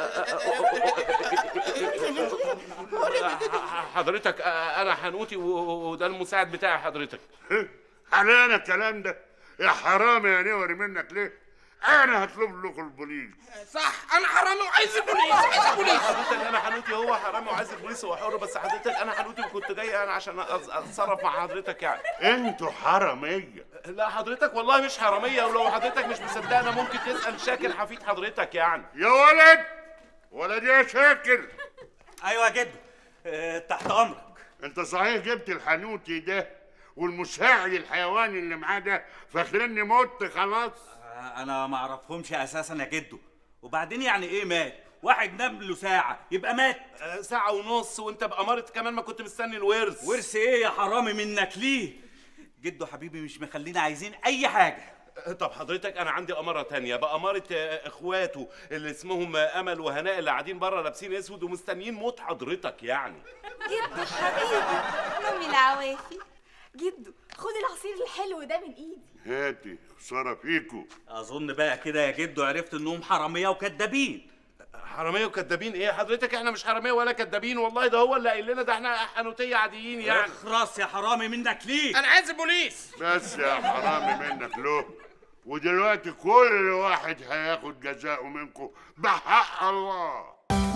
حضرتك آه، انا حنوتي و- وده المساعد بتاعي حضرتك علينا الكلام ده يا حرامي يا نوري منك ليه؟ انا هطلب لكم البوليس صح انا حرامي وعايز البوليس عايز البوليس حضرتك انا حنوتي هو حرامي وعايز البوليس هو حر بس حضرتك انا حنوتي وكنت جاي انا عشان أز- اتصرف مع حضرتك يعني انتوا حراميه لا حضرتك والله مش حراميه ولو حضرتك مش مصدقنا ممكن تسال شاكر حفيد حضرتك يعني يا ولد ولد يا شاكر ايوه يا جدو اه تحت امرك انت صحيح جبت الحنوتي ده والمساعد الحيواني اللي معاه ده فاكرني مت خلاص آه، انا ما اعرفهمش اساسا يا جدو وبعدين يعني ايه مات واحد نام له ساعه يبقى مات آه، ساعه ونص وانت بأمارة كمان ما كنت مستني الورث ورث ايه يا حرامي منك ليه جدو حبيبي مش مخلينا عايزين اي حاجه طب حضرتك انا عندي اماره تانية بأمارة آه، اخواته اللي اسمهم آه، امل وهناء اللي قاعدين بره لابسين اسود ومستنيين موت حضرتك يعني جدو حبيبي نومي العوافي جدو خد العصير الحلو ده من ايدي هاتي خساره فيكو اظن بقى كده يا جدو عرفت انهم حراميه وكدابين حراميه وكدابين ايه حضرتك احنا مش حراميه ولا كدابين والله ده هو اللي قايل لنا ده احنا حنوتيه عاديين يعني اخرس يا حرامي منك ليه انا عايز البوليس بس يا حرامي منك له ودلوقتي كل واحد هياخد جزاءه منكم بحق الله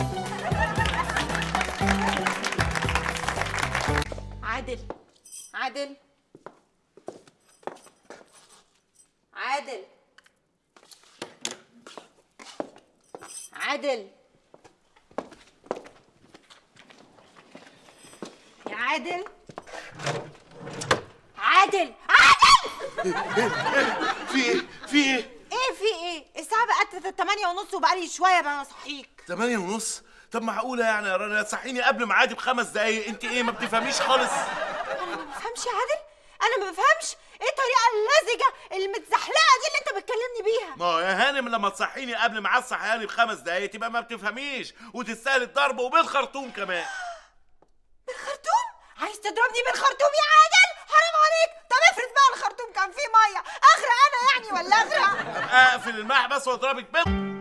عادل عادل عادل عادل يا عادل عادل عادل في ايه في ايه ايه في ايه الساعة بقت 8 ونص وبقالي شوية بقى اصحيك تمانية ونص طب معقولة يعني يا رنا تصحيني قبل ميعادي بخمس دقايق انت ايه ما بتفهميش خالص انا ما بفهمش يا عادل انا ما بفهمش ايه الطريقة اللزجة المتزحلقة دي اللي انت بتكلمني بيها ما هو يا هانم لما تصحيني قبل ميعاد صحياني بخمس دقايق تبقى ما بتفهميش وتستاهل الضرب وبالخرطوم كمان بالخرطوم عايز تضربني بالخرطوم يا عادل حرام عليك طب افرض بقى الخرطوم كان فيه ميه اغرق انا يعني ولا اغرق ابقى اقفل المحبس واضربك بال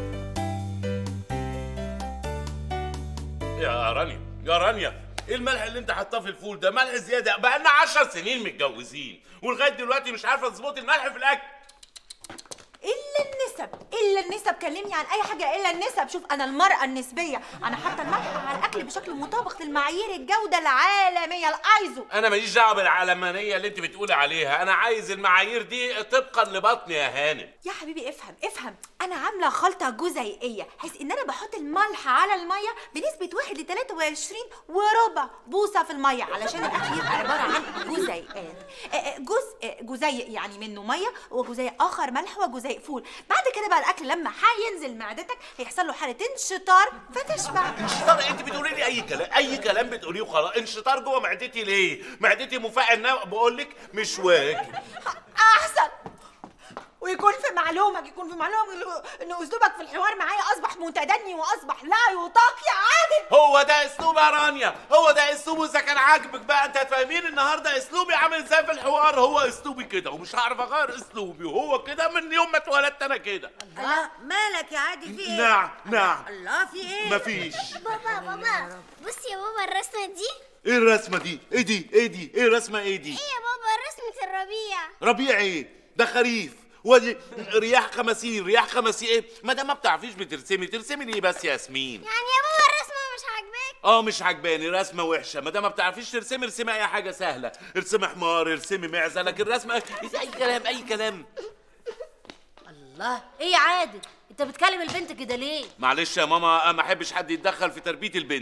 يا رانيا يا رانيا ايه الملح اللي انت حاطاه في الفول ده ملح زياده بقى لنا 10 سنين متجوزين ولغايه دلوقتي مش عارفه تظبطي الملح في الاكل الا النسب الا النسب كلمني عن اي حاجه الا النسب شوف انا المراه النسبيه انا حاطه الملح على الاكل بشكل مطابق للمعايير الجوده العالميه الايزو انا ماليش دعوه بالعلمانيه اللي انت بتقولي عليها انا عايز المعايير دي طبقا لبطني يا هانم يا حبيبي افهم افهم انا عامله خلطه جزيئيه حيث ان انا بحط الملح على الميه بنسبه 1 ل 23 وربع بوصه في الميه علشان الاكل يبقى عباره عن جزيئات آه، آه، جزء آه، جزيء يعني منه ميه وجزيء اخر ملح وجزيء فول بعد كده بقى الاكل لما هينزل معدتك هيحصل له حاله انشطار فتشبع انشطار انت بتقولي لي اي كلام اي كلام بتقوليه وخلاص انشطار جوه معدتي ليه معدتي مفاعل نوع بقول لك مش واجب احسن ويكون في معلومك يكون في معلومك ان اسلوبك في الحوار معايا اصبح متدني واصبح لا يطاق يا عادل هو ده اسلوب يا رانيا هو ده اسلوبه اذا كان عاجبك بقى انت هتفهمين النهارده اسلوبي عامل ازاي في الحوار هو اسلوبي كده ومش هعرف اغير اسلوبي وهو كده من يوم ما اتولدت انا كده الله مالك يا عادل في ايه؟ نعم نعم الله في ايه؟ مفيش بابا بابا بص يا بابا الرسمة دي ايه الرسمه دي ايه دي ايه دي ايه الرسمه ايه دي ايه يا بابا رسمة الربيع ربيع ايه ده خريف ودي رياح خمسين رياح خمسين ايه ما دام ما بتعرفيش بترسمي ترسمي ليه بس يا ياسمين يعني يا بابا الرسمة مش عاجباك اه مش عجباني رسمه وحشه ما دام ما بتعرفيش ترسمي ارسمي اي حاجه سهله ارسمي حمار ارسمي معزه لكن رسمه اي كلام اي كلام الله ايه يا عادل انت بتكلم البنت كده ليه معلش يا ماما أنا ما احبش حد يتدخل في تربيه البنتي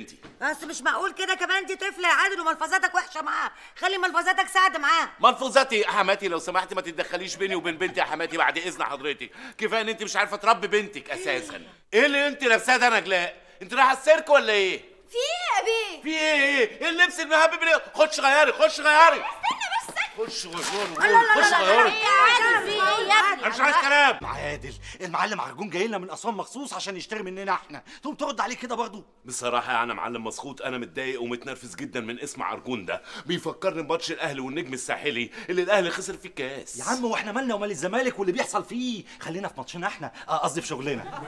بس مش معقول كده كمان انت طفله يا عادل وملفظاتك وحشه معاها خلي ملفظاتك سعد معاها ملفوظاتي يا حماتي لو سمحتي ما تتدخليش بيني وبين بنتي يا حماتي بعد اذن حضرتك كفايه ان انت مش عارفه تربي بنتك اساسا ايه اللي انت لابساه ده نجلاء انت رايحه السيرك ولا ايه في ايه يا بيه في ايه ايه ايه اللبس المهبب اللي خش غيري خش غيري خش غيري خش غيري انا مش عايز كلام عادل المعلم عرجون جاي لنا من اسوان مخصوص عشان يشتري مننا احنا تقوم ترد عليه كده برضه بصراحة يعني معلم مسخوط أنا متضايق ومتنرفز جدا من اسم عرجون ده بيفكرني بماتش الأهلي والنجم الساحلي اللي الأهلي خسر فيه الكاس يا عم واحنا مالنا ومال الزمالك واللي بيحصل فيه خلينا في ماتشنا احنا آه، قصدي في شغلنا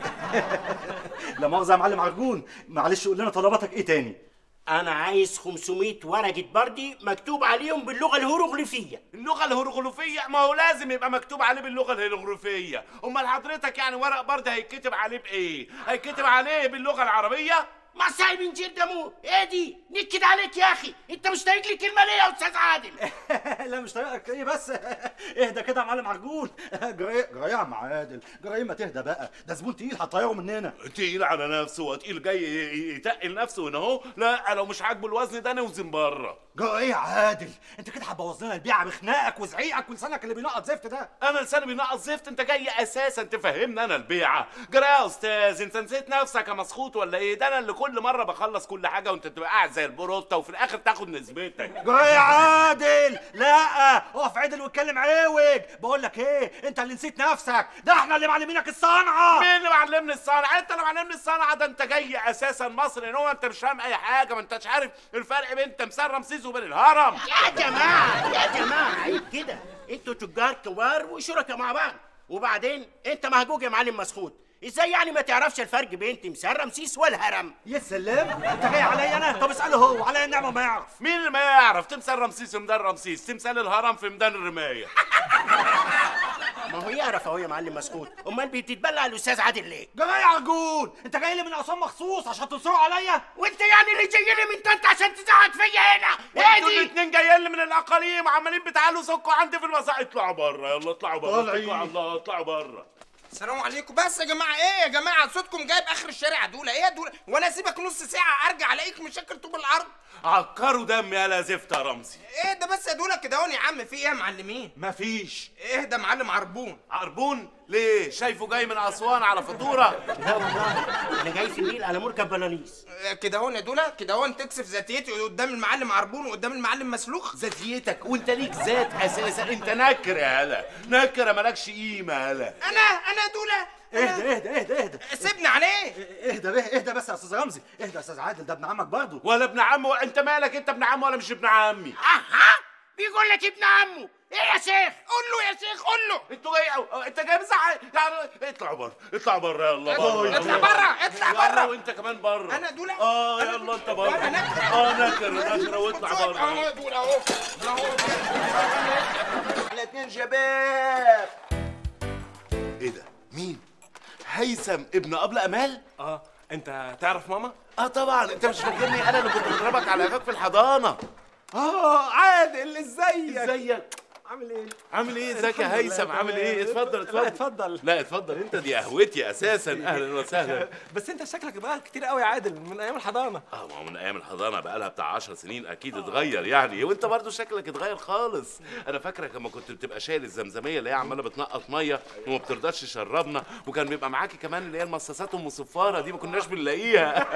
لا مؤاخذه يا معلم عرجون معلش قول لنا طلباتك ايه تاني انا عايز 500 ورقه بردي مكتوب عليهم باللغه الهيروغليفيه اللغة الهيروغليفية ما هو لازم يبقى مكتوب عليه باللغة الهيروغليفية أمال حضرتك يعني ورق برد هيتكتب عليه بإيه؟ هيتكتب عليه باللغة العربية؟ ما سايب نجير دمو ايه دي نكد عليك يا اخي انت مش طايق لي كلمه ليه يا استاذ عادل لا مش طريقك ايه بس اهدى كده يا معلم عرجون جرايه جرايه يا عم عادل جرايه ما تهدى بقى ده زبون تقيل هتطيره مننا تقيل على نفسه وتقيل جاي ي- يتقل نفسه هنا اهو لا لو مش عاجبه الوزن ده نوزن بره جرايه يا عادل انت كده هتبوظ لنا البيعه بخناقك وزعيقك ولسانك اللي بينقط زفت ده انا لساني بينقص زفت انت جاي اساسا تفهمني انا البيعه جرى يا استاذ انت نسيت نفسك يا مسخوط ولا ايه ده انا اللي كل مره بخلص كل حاجه وانت تبقى قاعد زي البروته وفي الاخر تاخد نسبتك جرايه يا عادل لا اقف عدل واتكلم عوج بقول لك ايه انت اللي نسيت نفسك ده احنا اللي معلمينك الصنعه مين اللي معلمني الصنعه انت اللي معلمني الصنعه ده انت جاي اساسا مصري ان هو انت مش فاهم اي حاجه ما انتش عارف الفرق بين تمثال رمسيس وبين الهرم يا جماعه يا جماعه عيب كده انتوا تجار كبار وشركاء مع بعض وبعدين انت مهجوج يا معلم مسخوط ازاي يعني ما تعرفش الفرق بين تمثال رمسيس والهرم يا سلام انت جاي عليا انا طب اساله هو عليا النعمه ما يعرف مين اللي ما يعرف تمثال رمسيس في ميدان رمسيس تمثال الهرم في ميدان الرمايه ما هو يعرف اهو يا معلم مسخوط امال بتتبلع الاستاذ عادل ليه جرايه يا عرجون انت جاي لي من اسوان مخصوص عشان تنصروا عليا وانت يعني اللي جاي لي من طنطا عشان تزعق فيا هنا انتوا ايه دي الاتنين جايين لي من الاقاليم وعمالين بتعالوا سكوا عندي في المساء اطلعوا بره يلا اطلعوا بره طالعين. اتكلوا على الله اطلعوا بره السلام عليكم بس يا جماعه ايه يا جماعه صوتكم جايب اخر الشارع دول ايه يا دول وانا اسيبك نص ساعه ارجع الاقيك مشاكل طوب العرض عكروا دم يا زفت يا رمزي ايه ده بس يا دول كده اهو يا عم في ايه يا معلمين مفيش ايه ده معلم عربون عربون ليه شايفه جاي من اسوان على فاتوره لا والله انا جاي في النيل على مركب بلاليس آه، كده اهو يا دولا كده اهو تكسف ذاتيتي قدام المعلم عربون وقدام المعلم مسلوخ ذاتيتك وانت ليك ذات اساسا انت نكر يا هلا نكره مالكش قيمه يا هلا انا انا يا دولا اهدى اهدى اهدى اهدى سيبني عليه اهدى به اهدى بس يا استاذ رمزي اهدى يا استاذ عادل ده ابن عمك برضه ولا ابن عمه انت مالك انت ابن عمه ولا مش ابن عمي اها بيقول لك ابن عمه ايه يا شيخ قول له يا شيخ قول له انتوا جاي أو- انت جاي بزعق يعني اطلعوا بره اطلعوا بره يلا بره اطلع بره اطلع يلا بره وانت كمان بره انا دولا اه يلا انت بره اه نكر نكر واطلع بره اهو دولا اهو اهو احنا اتنين شباب ايه ده مين هيثم ابن ابله امال اه انت تعرف ماما اه طبعا انت مش فاكرني انا اللي كنت بضربك على قفاك في الحضانه اه عادل ازيك ازيك عامل ايه عامل ايه ازيك يا الحمد لله، هيثم عامل ايه تمام. اتفضل اتفضل لا، اتفضل لا اتفضل انت دي قهوتي اساسا اهلا وسهلا بس انت شكلك اتغير كتير قوي يا عادل من ايام الحضانه اه ما هو من ايام الحضانه بقى لها بتاع 10 سنين اكيد اتغير يعني وانت برضو شكلك اتغير خالص انا فاكرك لما كنت بتبقى شايل الزمزميه اللي هي عماله بتنقط ميه وما بترضاش تشربنا وكان بيبقى معاكي كمان اللي هي المصاصات ام صفاره دي ما كناش بنلاقيها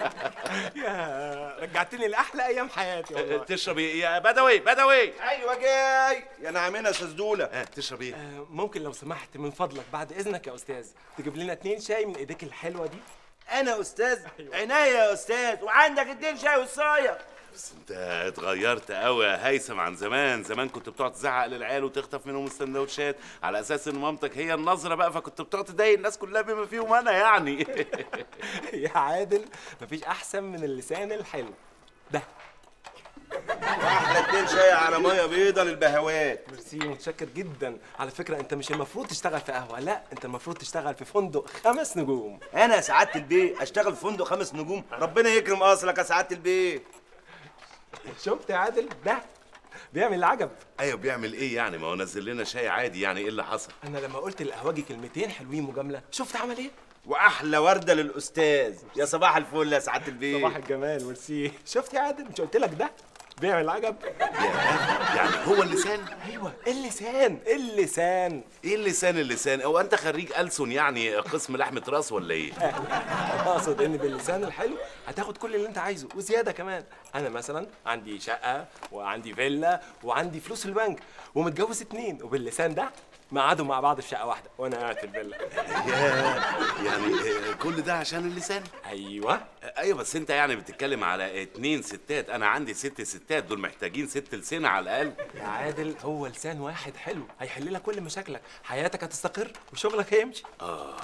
يا رجعتني لاحلى ايام حياتي والله تشرب ايه يا بدوي بدوي ايوه جاي يا نعمنا يا استاذ دوله اه تشرب ايه ممكن لو سمحت من فضلك بعد اذنك يا استاذ تجيب لنا اتنين شاي من ايديك الحلوه دي انا استاذ عناية يا استاذ وعندك اتنين شاي والصايه بس انت اتغيرت قوي يا هيثم عن زمان زمان كنت بتقعد تزعق للعيال وتخطف منهم السندوتشات على اساس ان مامتك هي النظره بقى فكنت بتقعد تضايق الناس كلها بما فيهم انا يعني يا عادل مفيش احسن من اللسان الحلو ده احلى اتنين شاي على ميه بيضه للبهوات ميرسي متشكر جدا على فكره انت مش المفروض تشتغل في قهوه لا انت المفروض تشتغل في فندق خمس نجوم انا يا سعاده البيه اشتغل في فندق خمس نجوم ربنا يكرم اصلك يا سعاده البيه شفت يا عادل ده بيعمل العجب ايوه بيعمل ايه يعني ما هو نزل لنا شاي عادي يعني ايه اللي حصل انا لما قلت للقهوجي كلمتين حلوين مجامله شفت عمل ايه واحلى ورده للاستاذ يا صباح الفل يا سعاده البيت صباح الجمال ميرسي شفت يا عادل مش قلت لك ده بيعمل عجب يعني هو اللسان ايوه اللسان اللسان ايه اللسان اللسان هو انت خريج ألسن يعني قسم لحمه راس ولا ايه اقصد ان باللسان الحلو هتاخد كل اللي انت عايزه وزياده كمان انا مثلا عندي شقه وعندي فيلا وعندي فلوس في البنك ومتجوز اتنين وباللسان ده مقعدوا مع بعض في شقه واحده وانا قاعد في الفيلا يعني آه، كل ده عشان اللسان ايوه ايوه بس انت يعني بتتكلم على اتنين ستات انا عندي ست ستات دول محتاجين ست لسان على الاقل يا عادل هو لسان واحد حلو هيحل لك كل مشاكلك حياتك هتستقر وشغلك هيمشي اه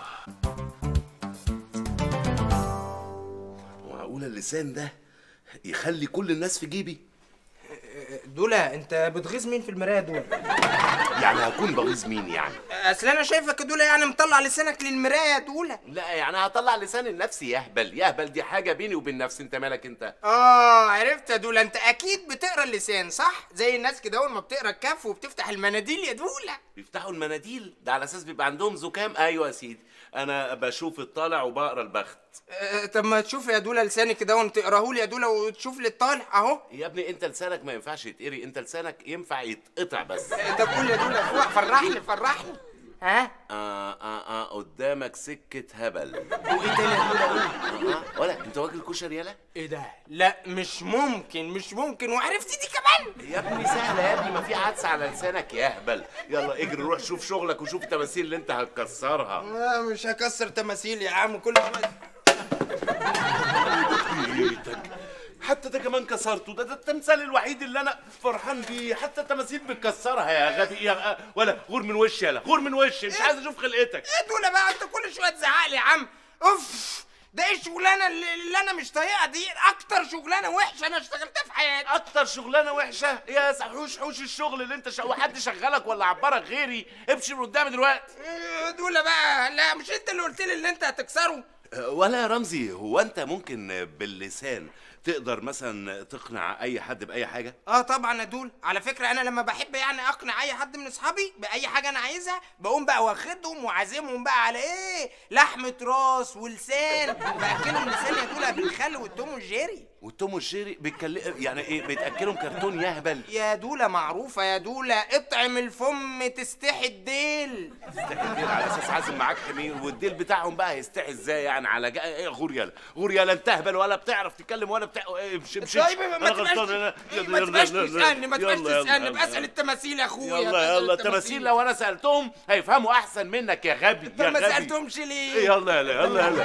معقوله اللسان ده يخلي كل الناس في جيبي دولا انت بتغيظ مين في المرايه دول يعني هكون بغيظ مين يعني اصل انا شايفك يا دولا يعني مطلع لسانك للمرايه يا دولا لا يعني هطلع لساني لنفسي يهبل يهبل دي حاجه بيني وبين نفسي انت مالك انت اه عرفت يا دولا انت اكيد بتقرا اللسان صح زي الناس كده اول ما بتقرا الكف وبتفتح المناديل يا دولا بيفتحوا المناديل ده على اساس بيبقى عندهم زكام ايوه يا سيدي انا بشوف الطالع وبقرا البخت آه، طب ما تشوف يا دولا لساني كده وتقراه لي يا دولا وتشوف لي الطالع اهو يا ابني انت لسانك ما ينفعش يتقري انت لسانك ينفع يتقطع بس طب قول يا دولا فوق فرحني فرحني ها آه آه آه قدامك سكة هبل وايه تاني يا دولا قول آه آه ولا انت واكل كشري يالا؟ ايه ده لا مش ممكن مش ممكن وعرفت دي كمان يا ابني سهلة يا ابني ما في عدس على لسانك يا اهبل يلا اجري روح شوف شغلك وشوف التماثيل اللي انت هتكسرها آه، مش هكسر تماثيل يا عم كل شويه بيتك حتى ده كمان كسرته ده, ده التمثال الوحيد اللي انا فرحان بيه حتى التماثيل بتكسرها يا غبي يا ولا غور من وشي يلا غور من وشي مش عايز اشوف خلقتك ايه دولا بقى انت كل شويه تزعق لي يا عم اوف ده ايه الشغلانه اللي, اللي انا مش طايقها دي اكتر شغلانه وحشه انا اشتغلتها في حياتي اكتر شغلانه وحشه يا سحوش حوش الشغل اللي انت شو حد شغلك ولا عبرك غيري امشي من قدامي دلوقتي إيه دولا بقى لا مش انت اللي قلت لي اللي انت هتكسره أه، ولا يا رمزي هو انت ممكن باللسان تقدر مثلا تقنع اي حد باي حاجه اه طبعا يا دول على فكره انا لما بحب يعني اقنع اي حد من اصحابي باي حاجه انا عايزها بقوم بقى واخدهم وعازمهم بقى على ايه لحمه راس ولسان باكلهم لسان يا دول بالخل والتوم والجيري والتوم والشيري بيتكلم يعني ايه بيتاكلهم كرتون يهبل يا دولة معروفة يا دولة اطعم الفم تستحي الديل تستحي الديل على اساس عازم معاك حمير والديل بتاعهم بقى هيستحي ازاي يعني على جا... ايه غور يلا غور يلا انت اهبل ولا بتعرف تتكلم ولا بتاع ايه امشي امشي طيب امشي. ما أنا تبقاش غلطان، أنا- إيه، يلا، ما يلا، تبقاش يلا، تسألني ما تبقاش يلا، يلا، تسألني يلا. بسأل التماثيل يا اخويا يلا بسأل يلا التماثيل لو انا سالتهم هيفهموا احسن منك يا غبي طب يا ما غبي. سألتهمش ليه؟ يلا يلا يلا يلا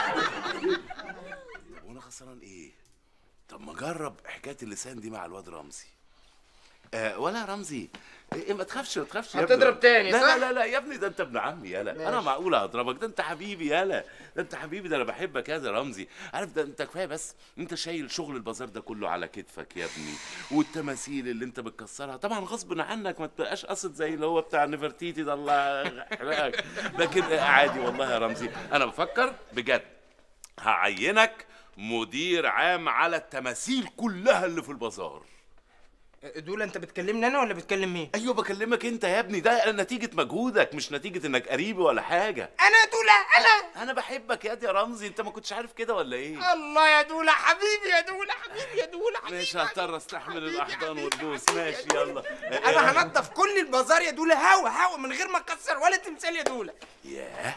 وانا خسران ايه طب ما جرب حكايه اللسان دي مع الواد رمزي آه ولا يا رمزي إيه ما تخافش ما تخافش يا ابني. هتضرب تاني، لا صح؟ لا لا لا يا ابني ده انت ابن عمي يالا انا ماشي. معقول اضربك ده انت حبيبي يالا ده انت حبيبي ده انا بحبك يا ده رمزي عارف ده انت كفايه بس انت شايل شغل البازار ده كله على كتفك يا ابني والتماثيل اللي انت بتكسرها طبعا غصب عنك ما تبقاش قصد زي اللي هو بتاع نفرتيتي ده الله يحرقك لكن عادي والله يا رمزي انا بفكر بجد هعينك مدير عام على التماثيل كلها اللي في البازار دول انت بتكلمني انا ولا بتكلم مين؟ ايوه بكلمك انت يا ابني ده نتيجه مجهودك مش نتيجه انك قريبي ولا حاجه انا دولة انا انا بحبك يا دي يا رمزي انت ما كنتش عارف كده ولا ايه الله يا دولة حبيبي يا دولة حبيبي يا دولة حبيبي ماشي هضطر استحمل الاحضان والبوس ماشي يلا انا هنضف كل البازار يا دولة هوا هوا من غير ما اكسر ولا تمثال يا دولة ياه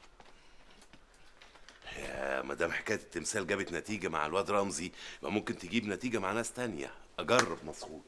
يا مدام حكايه التمثال جابت نتيجه مع الواد رمزي يبقى ممكن تجيب نتيجه مع ناس تانية اجرب مسعود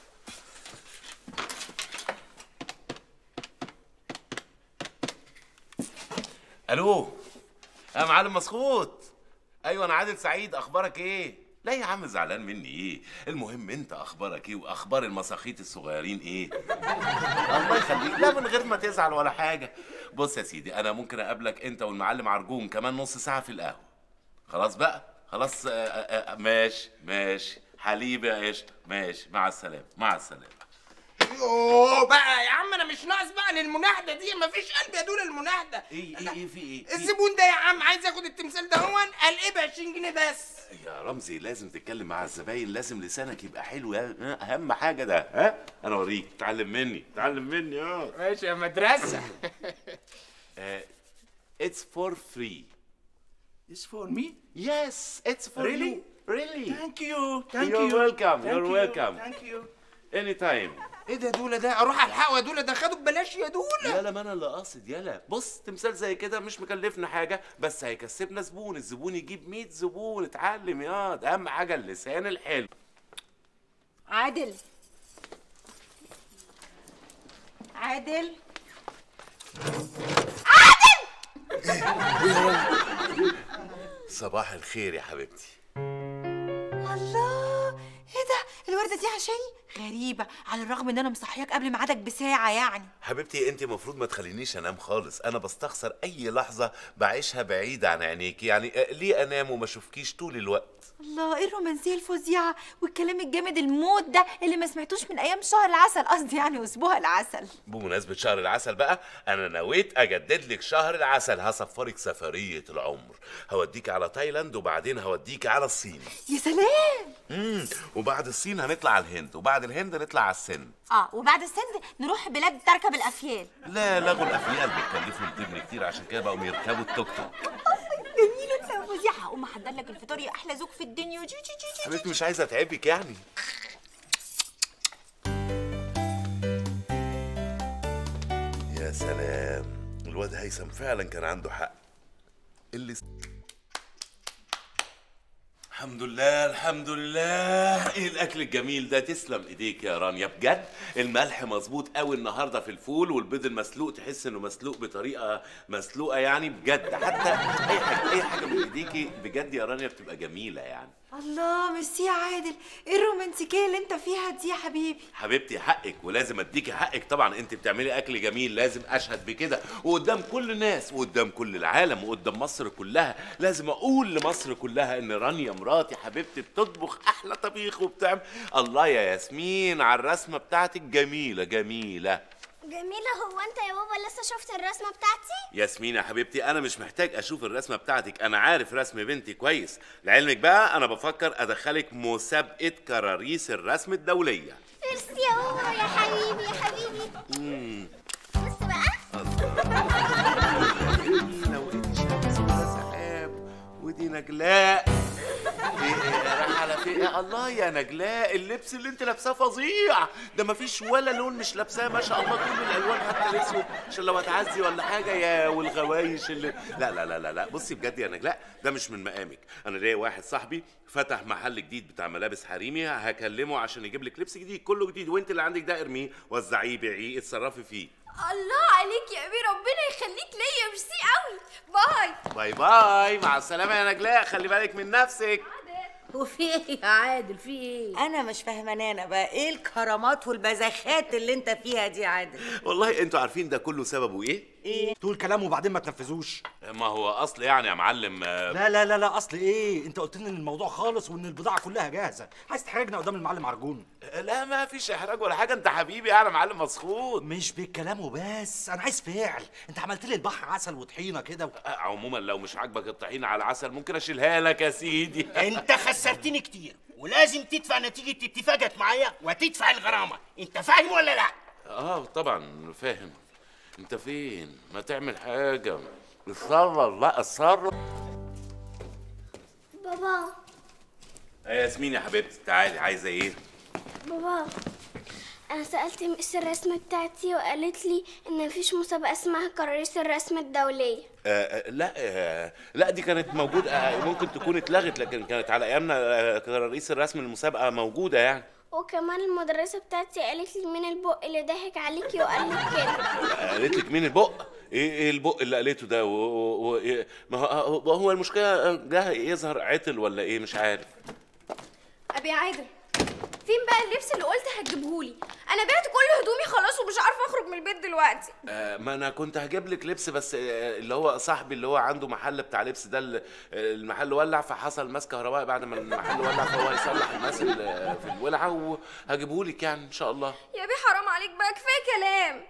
الو يا معلم مسخوط ايوه انا عادل سعيد اخبارك ايه لا يا عم زعلان مني ايه المهم انت اخبارك ايه واخبار المساخيط الصغيرين ايه الله يخليك لا من غير ما تزعل ولا حاجه بص يا سيدي انا ممكن اقابلك انت والمعلم عرجون كمان نص ساعه في القهوه خلاص بقى خلاص آه، آه، آه، ماشي ماشي حليب يا قشطه ماشي مع السلامه مع السلامه يوه بقى يا عم انا مش ناقص بقى للمناهده دي مفيش قلب يا دولة المناهده ايه ايه ايه في ايه في- الزبون ده يا عم عايز ياخد التمثال ده هون قال ايه ب 20 جنيه بس يا رمزي لازم تتكلم مع الزباين لازم لسانك يبقى حلو يا اهم حاجه ده ها انا اوريك تعلم مني تعلم مني اه ماشي يا مدرسه آه، It's for free. It's for me? Yes, it's for Really? you. Really? Thank you. Thank You're you. welcome. Thank You're you. welcome. Thank you. Anytime. ايه ده دوله ده اروح الحقه يا دوله ده خدوا ببلاش يا دوله يلا ما انا اللي قاصد يلا بص تمثال زي كده مش مكلفنا حاجه بس هيكسبنا زبون الزبون يجيب 100 زبون اتعلم يا ده اهم حاجه اللسان الحلو عادل عادل صباح الخير يا حبيبتي الله ايه ده الورده دي عشاني غريبه على الرغم ان انا مصحياك قبل ميعادك بساعه يعني حبيبتي انت المفروض ما تخلينيش انام خالص انا بستخسر اي لحظه بعيشها بعيد عن عينيكي يعني آه، ليه انام وما اشوفكيش طول الوقت الله ايه الرومانسيه الفظيعه والكلام الجامد الموت ده اللي ما سمعتوش من ايام شهر العسل قصدي يعني اسبوع العسل بمناسبة شهر العسل بقى أنا نويت أجدد لك شهر العسل هسفرك سفرية العمر هوديك على تايلاند وبعدين هوديك على الصين يا سلام امم وبعد الصين هنطلع على الهند وبعد الهند نطلع على السند اه وبعد السند نروح بلاد تركب الافيال لا لغوا الأفيال بتكلفوا التبن كتير عشان كده بقوا يركبوا التوك توك جميله انت يا فظيعه هقوم احضر لك الفطار يا احلى زوج في الدنيا جي جي جي جي حبيبتي مش عايزة أتعبك يعني يا سلام الواد هيثم فعلا كان عنده حق اللي الحمد لله الحمد لله ايه الاكل الجميل ده تسلم ايديك يا رانيا بجد الملح مظبوط قوي النهارده في الفول والبيض المسلوق تحس انه مسلوق بطريقه مسلوقه يعني بجد حتى اي حاجه اي حاجه من ايديكي بجد يا رانيا بتبقى جميله يعني الله ميرسي يا عادل ايه الرومانسيكيه اللي انت فيها دي يا حبيبي حبيبتي حقك ولازم اديكي حقك طبعا انت بتعملي اكل جميل لازم اشهد بكده وقدام كل الناس وقدام كل العالم وقدام مصر كلها لازم اقول لمصر كلها ان رانيا مراتي حبيبتي بتطبخ احلى طبيخ وبتعمل الله يا ياسمين على الرسمه بتاعتك جميله جميله جميلة هو انت يا بابا لسه شفت الرسمة بتاعتي؟ ياسمين يا حبيبتي انا مش محتاج اشوف الرسمه بتاعتك انا عارف رسم بنتي كويس لعلمك بقى انا بفكر ادخلك مسابقه كراريس الرسم الدوليه ميرسي يا بابا يا حبيبي يا حبيبي امم بص بقى لو ايدي شمس ولا سحاب ودي نجلاء ايه إيه راح على فين يا الله يا نجلاء اللبس اللي انت لابساه فظيع ده مفيش ولا لون مش لابساه ما شاء الله كل الالوان حتى الاسود عشان لو هتعزي ولا حاجه يا والغوايش اللي لا لا لا لا لا بصي بجد يا نجلاء ده مش من مقامك انا ليا واحد صاحبي فتح محل جديد بتاع ملابس حريمي هكلمه عشان يجيب لك لبس جديد كله جديد وانت اللي عندك ده ارميه وزعيه بيعيه اتصرفي فيه الله عليك يا امير ربنا يخليك ليا ميرسي قوي باي باي باي مع السلامه يا نجلاء خلي بالك من نفسك وفي ايه يا عادل في ايه انا مش فاهمانه انا بقى ايه الكرامات والبذاخات اللي انت فيها دي يا عادل والله انتوا عارفين ده كله سببه ايه ايه تقول كلام وبعدين ما تنفذوش ما هو اصل يعني يا معلم آه، لا لا لا لا اصل ايه انت قلت لنا ان الموضوع خالص وان البضاعه كلها جاهزه عايز تحرجنا قدام المعلم عرجون لا ما فيش احراج ولا حاجه انت حبيبي انا معلم مسخوط مش بالكلام وبس انا عايز فعل انت عملت لي البحر عسل وطحينه كده و... عموما لو مش عاجبك الطحينه على العسل ممكن اشيلها لك يا سيدي انت خسرتني كتير ولازم تدفع نتيجة اتفاقك معايا وتدفع الغرامة انت فاهم ولا لا؟ اه طبعا فاهم انت فين ما تعمل حاجه اتصرف لا اتصرف بابا يا ياسمين يا حبيبتي تعالي عايزه ايه بابا انا سألت مس الرسمة بتاعتي وقالت لي ان مفيش مسابقة اسمها كراريس الرسم الدولية آه آه، لا آه لا دي كانت موجوده آه ممكن تكون اتلغت لكن كانت على ايامنا آه كرئيس الرسم المسابقه موجوده يعني وكمان المدرسة بتاعتي قالت لي مين البق اللي ضحك عليكي وقال لك كده قالت لك مين البق؟ ايه ايه البق اللي قالته ده و... و... و... إيه؟ ما هو هو المشكله ده يظهر عطل ولا ايه مش عارف ابي عادل فين بقى اللبس اللي قلت هتجيبهولي انا بعت كل هدومي خلاص ومش عارفه اخرج من البيت دلوقتي آه ما انا كنت هجيب لك لبس بس آه اللي هو صاحبي اللي هو عنده محل بتاع لبس ده اللي- آه، المحل ولع فحصل ماس كهربائي بعد ما المحل ولع فهو هيصلح الماس اللي في الولعه وهجيبه لك يعني ان شاء الله يا بيه حرام عليك بقى كفايه كلام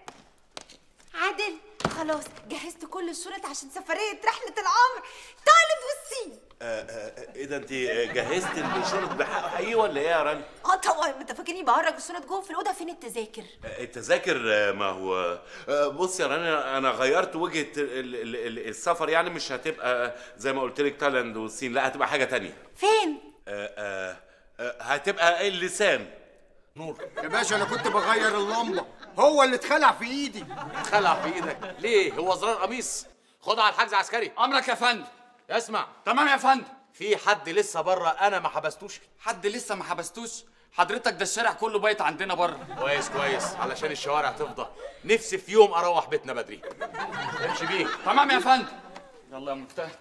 عادل خلاص جهزت كل الشنط عشان سفرية رحلة العمر تعالي بصي قوي آه، آه، ايه ده انت جهزت الشرط بحقه حقيقي ولا ايه يا راني؟ اه طبعا انت فاكرني بهرج الصوره جوه في الاوضه فين التذاكر آه، التذاكر آه، ما هو آه، بص يا راني انا غيرت وجهه ال- ال- ال- السفر يعني مش هتبقى زي ما قلت لك تايلاند والصين لا هتبقى حاجه تانية فين آه، آه، آه، هتبقى اللسان نور يا باشا انا كنت بغير اللمبه هو اللي اتخلع في ايدي اتخلع في ايدك ليه هو زرار قميص خدها على الحجز عسكري امرك يا فندم اسمع تمام يا فندم في حد لسه بره انا ما حبستوش حد لسه ما حبستوش حضرتك ده الشارع كله بايت عندنا بره كويس كويس علشان الشوارع تفضى نفسي في يوم اروح بيتنا بدري امشي بيه تمام يا فندم يلا يا مجتهد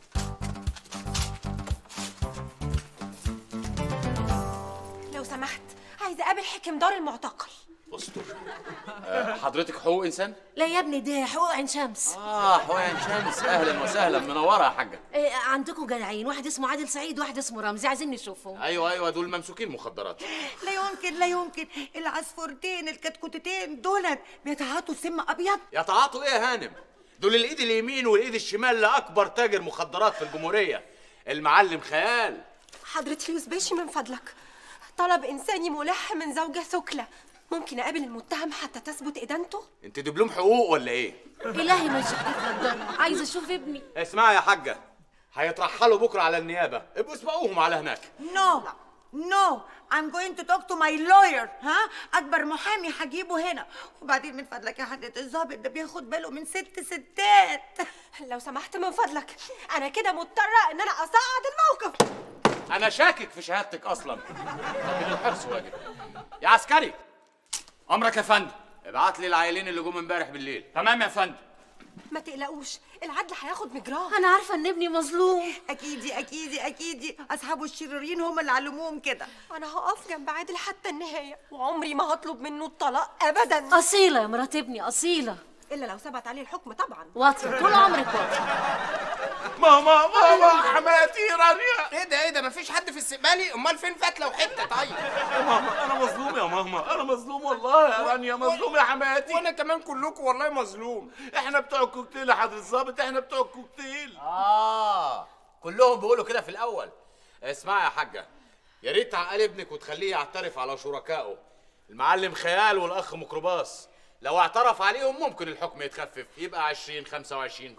لو سمحت عايزه اقابل حكم دار المعتقل استر آه، حضرتك حقوق انسان لا يا ابني دي حقوق عين شمس اه حقوق عين شمس اهلا وسهلا منوره يا حاجه إيه عندكم جدعين واحد اسمه عادل سعيد واحد اسمه رمزي عايزين نشوفهم ايوه ايوه دول ممسوكين مخدرات لا يمكن لا يمكن العصفورتين الكتكوتتين دولت بيتعاطوا سم ابيض يتعاطوا ايه يا هانم دول الايد اليمين والايد الشمال لاكبر تاجر مخدرات في الجمهوريه المعلم خيال حضرة فلوس باشي من فضلك طلب إنساني ملح من زوجة ثكلى ممكن أقابل المتهم حتى تثبت إدانته؟ انت دبلوم حقوق ولا ايه الهي ما يشوفك عايزه اشوف ابني اسمعي يا حاجه هيترحلوا بكره على النيابه ابقوا اسبقوهم على هناك نو نو I'm going to talk to my lawyer ها أكبر محامي هجيبه هنا وبعدين من فضلك يا حضرة الظابط ده بياخد باله من ست ستات لو سمحت من فضلك أنا كده مضطرة إن أنا أصعد الموقف انا شاكك في شهادتك اصلا لكن الحرص واجب يا عسكري امرك يا فندم ابعت لي العيلين اللي جم امبارح بالليل تمام يا فندم ما تقلقوش العدل هياخد مجراه انا عارفه ان ابني مظلوم أكيدي أكيدي أكيدي أصحابه الشريرين هم اللي علموهم كده أنا هقف جنب عادل حتى النهاية وعمري ما هطلب منه الطلاق أبدا اصيله يا مرات ابني اصيله إلا لو ثبت عليه الحكم طبعا واطيه طول عمرك واطيه ماما ماما حماتي رانيا ايه ده ايه ده مفيش حد في استقبالي امال فين فتله وحته طيب يا ماما انا مظلوم يا ماما انا مظلوم والله يا رانيا مظلوم يا حماتي وانا كمان كلكم والله مظلوم احنا بتوع الكوكتيل يا حضرة الظابط احنا بتوع الكوكتيل اه كلهم بيقولوا كده في الاول اسمعي يا حاجه يا ريت تعقلي ابنك وتخليه يعترف على شركائه المعلم خيال والاخ ميكروباص لو اعترف عليهم ممكن الحكم يتخفف يبقى 20 25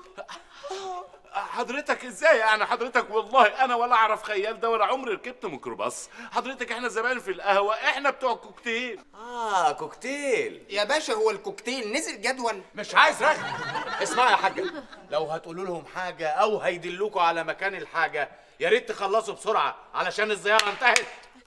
حضرتك ازاي يعني حضرتك والله انا ولا اعرف خيال ده ولا عمري ركبت ميكروباص حضرتك احنا زمان في القهوه احنا بتوع الكوكتيل اه كوكتيل يا باشا هو الكوكتيل نزل جدول مش عايز رغي اسمعي يا حاجه لو هتقولوا لهم حاجه او هيدلوكوا على مكان الحاجه يا ريت تخلصوا بسرعه علشان الزياره انتهت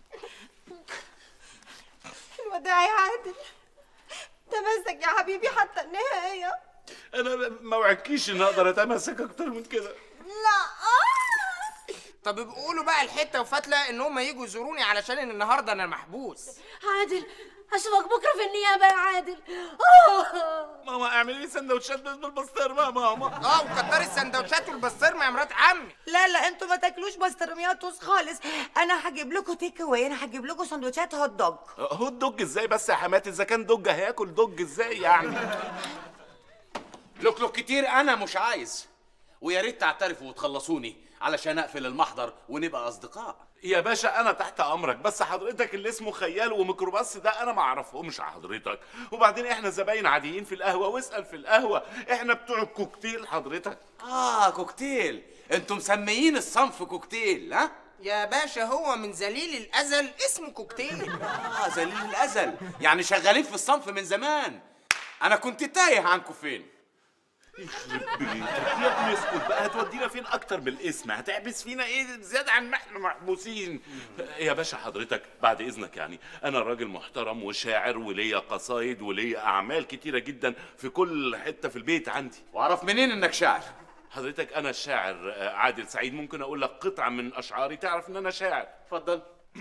الوداع يا عادل تمسك يا حبيبي حتى النهاية انا ما وعدكيش ان اقدر اتمسك اكتر من كده لا طب قولوا بقى الحته وفتله ان هم يجوا يزوروني علشان إن النهارده انا محبوس عادل اشوفك بكره في النيابه يا عادل ماما اعملي لي سندوتشات بالبسطرمه يا ماما اه وكتري السندوتشات والبسطرمه يا مرات عمي لا لا انتوا ما تاكلوش بسطرمياتوس خالص انا هجيب لكم تيك اواي انا هجيب لكم سندوتشات هوت دوج هو الدوج ازاي بس يا حماتي اذا كان دوج هياكل دوج ازاي يعني لوك لوك كتير انا مش عايز ويا ريت تعترفوا وتخلصوني علشان اقفل المحضر ونبقى اصدقاء يا باشا انا تحت امرك بس حضرتك اللي اسمه خيال وميكروباص ده انا ما اعرفهمش حضرتك وبعدين احنا زباين عاديين في القهوه واسال في القهوه احنا بتوع الكوكتيل حضرتك اه كوكتيل انتم مسميين الصنف كوكتيل ها يا باشا هو من ذليل الازل اسمه كوكتيل اه ذليل الازل يعني شغالين في الصنف من زمان انا كنت تايه عنكم فين يخرب بيتك يا ابني اسكت بقى هتودينا فين اكتر بالاسم هتحبس فينا ايه زياده عن ما احنا محبوسين يا باشا حضرتك بعد اذنك يعني انا راجل محترم وشاعر وليا قصايد وليا اعمال كتيره جدا في كل حته في البيت عندي واعرف منين انك شاعر حضرتك انا الشاعر آه، عادل سعيد ممكن اقول لك قطعه من اشعاري تعرف ان انا شاعر اتفضل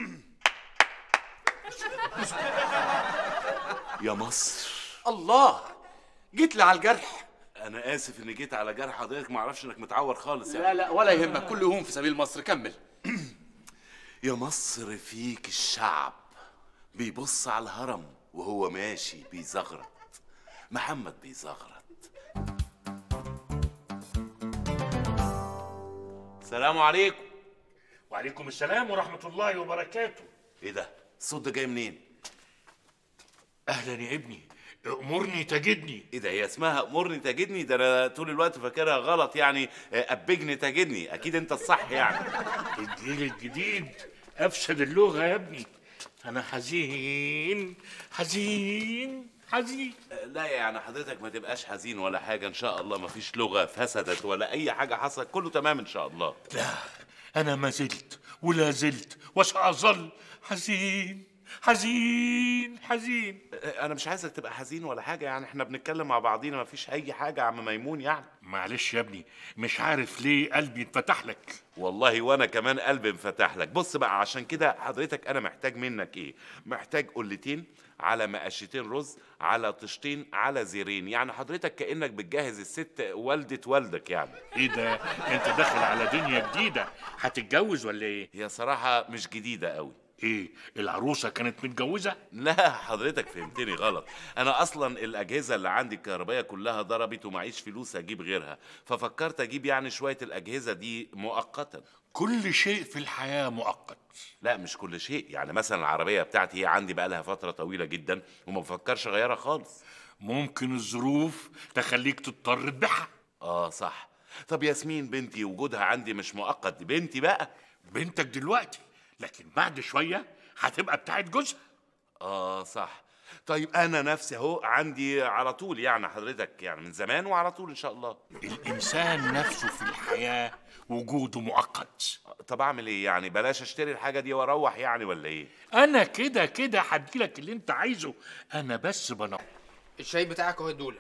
يا مصر الله جيت لي على الجرح انا اسف اني جيت على جرح حضرتك ما اعرفش انك متعور خالص يعني لا لا ولا يهمك كل يوم في سبيل مصر كمل يا مصر فيك الشعب بيبص على الهرم وهو ماشي بيزغرط محمد بيزغرط السلام عليكم وعليكم السلام ورحمة الله وبركاته ايه ده الصوت ده جاي منين أهلا يا ابني أمرني تجدني ايه ده هي اسمها امرني تجدني ده انا طول الوقت فاكرها غلط يعني آه، ابجني تجدني اكيد انت الصح يعني الجيل الجديد أفسد اللغة يا ابني أنا حزين حزين حزين لا يعني حضرتك ما تبقاش حزين ولا حاجه ان شاء الله ما فيش لغه فسدت ولا اي حاجه حصلت كله تمام ان شاء الله لا أنا ما زلت ولا زلت وسأظل حزين حزين حزين انا مش عايزك تبقى حزين ولا حاجه يعني احنا بنتكلم مع بعضينا ما فيش اي حاجه يا عم ميمون يعني معلش يا ابني مش عارف ليه قلبي اتفتح لك والله وانا كمان قلبي انفتح لك بص بقى عشان كده حضرتك انا محتاج منك ايه محتاج قلتين على مقشتين رز على طشتين على زيرين يعني حضرتك كانك بتجهز الست والده والدك يعني ايه ده انت داخل على دنيا جديده هتتجوز ولا ايه هي صراحه مش جديده قوي ايه العروسه كانت متجوزه لا حضرتك فهمتني غلط انا اصلا الاجهزه اللي عندي الكهربائيه كلها ضربت ومعيش فلوس اجيب غيرها ففكرت اجيب يعني شويه الاجهزه دي مؤقتا كل شيء في الحياه مؤقت لا مش كل شيء يعني مثلا العربيه بتاعتي هي عندي بقى لها فتره طويله جدا وما بفكرش اغيرها خالص ممكن الظروف تخليك تضطر تبيعها اه صح طب ياسمين بنتي وجودها عندي مش مؤقت دي بنتي بقى بنتك دلوقتي لكن بعد شويه هتبقى بتاعت جوزها اه صح طيب انا نفسي اهو عندي على طول يعني حضرتك يعني من زمان وعلى طول ان شاء الله الانسان نفسه في الحياه وجوده مؤقت طب اعمل ايه يعني بلاش اشتري الحاجه دي واروح يعني ولا ايه انا كده كده هديلك اللي انت عايزه انا بس بنور الشاي بتاعك اهو يا دوله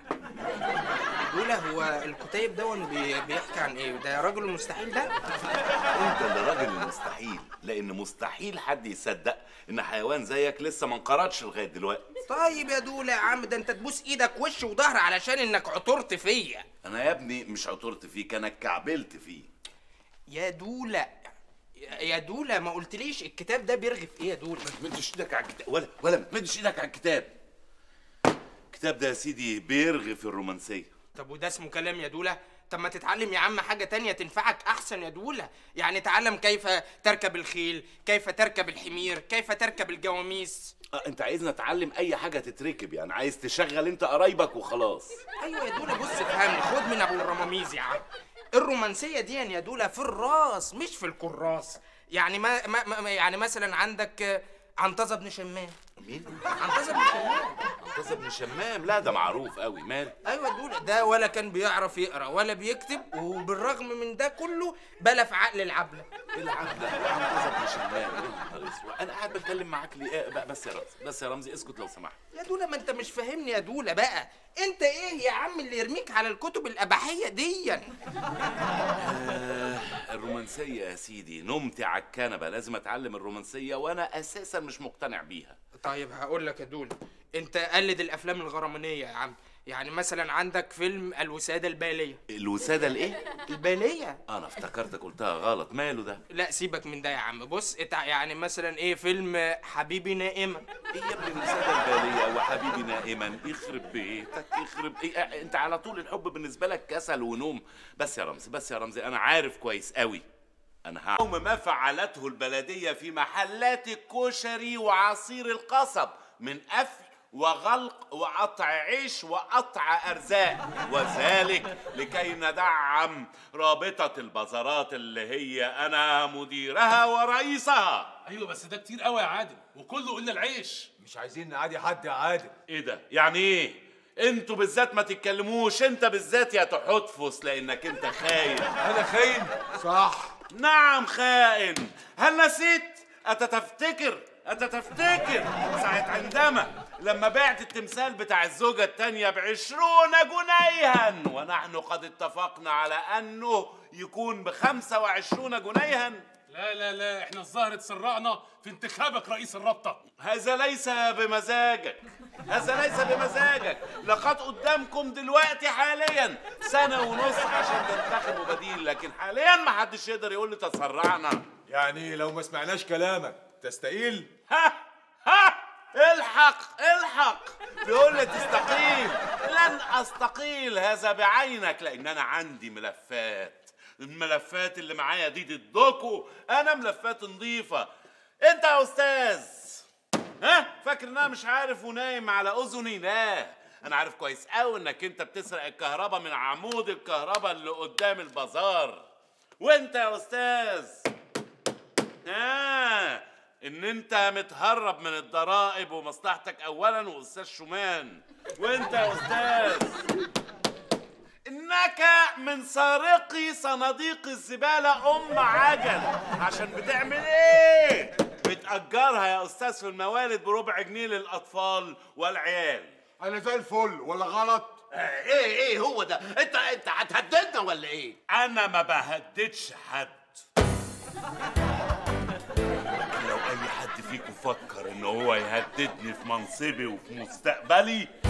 دوله هو الكتيب ده بي- بيحكي عن ايه ده راجل المستحيل ده انت اللي راجل المستحيل لان مستحيل حد يصدق ان حيوان زيك لسه ما انقرضش لغايه دلوقتي طيب يا دوله يا عم ده انت تبوس ايدك وش وظهر علشان انك عطرت فيا انا يا ابني مش عطرت فيك انا اتكعبلت فيه يا دوله يا- يا دوله ما قلتليش الكتاب ده بيرغي في ايه يا دوله ما تمدش ايدك على الكتاب ولا ولا ما تمدش ايدك على الكتاب الكتاب ده يا سيدي بيرغي في الرومانسيه طب وده اسمه كلام يا دوله طب ما تتعلم يا عم حاجة تانية تنفعك أحسن يا دولة يعني تعلم كيف تركب الخيل كيف تركب الحمير كيف تركب الجواميس آه، انت عايزني اتعلم اي حاجه تتركب يعني عايز تشغل انت قرايبك وخلاص أيوة يا دولة بص افهمني خد من أبو الرماميز يا عم الرومانسية دي يا دولة في الراس مش في الكراس يعني ما, ما, ما يعني مثلا عندك آه، عنتظة بن شمام مين؟ عنتظة بن شمام عنتظة بن شمام لا ده معروف قوي مال ايوه دول ده ولا كان بيعرف يقرا ولا بيكتب وبالرغم من ده كله بلا في عقل العبله العبله عنتظة بن شمام يا نهار اسود انا قاعد بتكلم معاك ليه إيه بقى بس يا رمزي بس يا رمزي اسكت لو سمحت يا دوله ما انت مش فاهمني يا دوله بقى انت ايه يا عم اللي يرميك على الكتب الاباحيه دي آه الرومانسيه يا سيدي نمت على الكنبه لازم اتعلم الرومانسيه وانا اساسا مش مقتنع بيها طيب هقول لك يا دوله انت قلد الافلام الغرامانيه يا عم يعني مثلا عندك فيلم الوساده الباليه الوساده الايه الباليه انا افتكرتك قلتها غلط ماله ده لا سيبك من ده يا عم بص اتع- يعني مثلا ايه فيلم حبيبي نائمه ايه يا ابني الوساده الباليه وحبيبي نائما يخرب بيتك يخرب إيه آه، انت على طول الحب بالنسبه لك كسل ونوم بس يا رمزي بس يا رمزي انا عارف كويس قوي انا هعلم ما فعلته البلديه في محلات الكشري وعصير القصب من قفل وغلق وقطع عيش وقطع ارزاق وذلك لكي ندعم رابطه البازارات اللي هي انا مديرها ورئيسها ايوه بس ده كتير قوي يا عادل وكله الا العيش مش عايزين نعادي حد يا عادل ايه ده يعني ايه انتوا بالذات ما تتكلموش انت بالذات يا تحتفس لانك انت خاين انا خاين صح نعم خائن هل نسيت أتتفتكر أتتفتكر ساعة عندما لما بعت التمثال بتاع الزوجة التانية بعشرون جنيها ونحن قد اتفقنا على أنه يكون بخمسة وعشرون جنيها لا لا لا احنا الظاهر اتسرعنا في انتخابك رئيس الرابطه هذا ليس بمزاجك هذا ليس بمزاجك لقد قدامكم دلوقتي حاليا سنة ونص عشان تنتخبوا بديل لكن حاليا ما حدش يقدر يقول لي تسرعنا يعني لو ما سمعناش كلامك تستقيل ها ها الحق الحق بيقول لي تستقيل لن استقيل هذا بعينك لان انا عندي ملفات الملفات اللي معايا دي ضدكوا انا ملفات نظيفه انت يا استاذ ها فاكر ان انا مش عارف ونايم على اذني لا انا عارف كويس قوي انك انت بتسرق الكهرباء من عمود الكهرباء اللي قدام البازار وانت يا استاذ ها ان انت متهرب من الضرائب ومصلحتك اولا واستاذ شومان وانت يا استاذ انك من سارقي صناديق الزباله ام عجل عشان بتعمل ايه بتأجرها يا استاذ في الموالد بربع جنيه للاطفال والعيال انا زي الفل ولا غلط ايه ايه هو ده انت انت هتهددنا ولا ايه انا ما بهددش حد لو اي حد فيكم فكر ان هو يهددني في منصبي وفي مستقبلي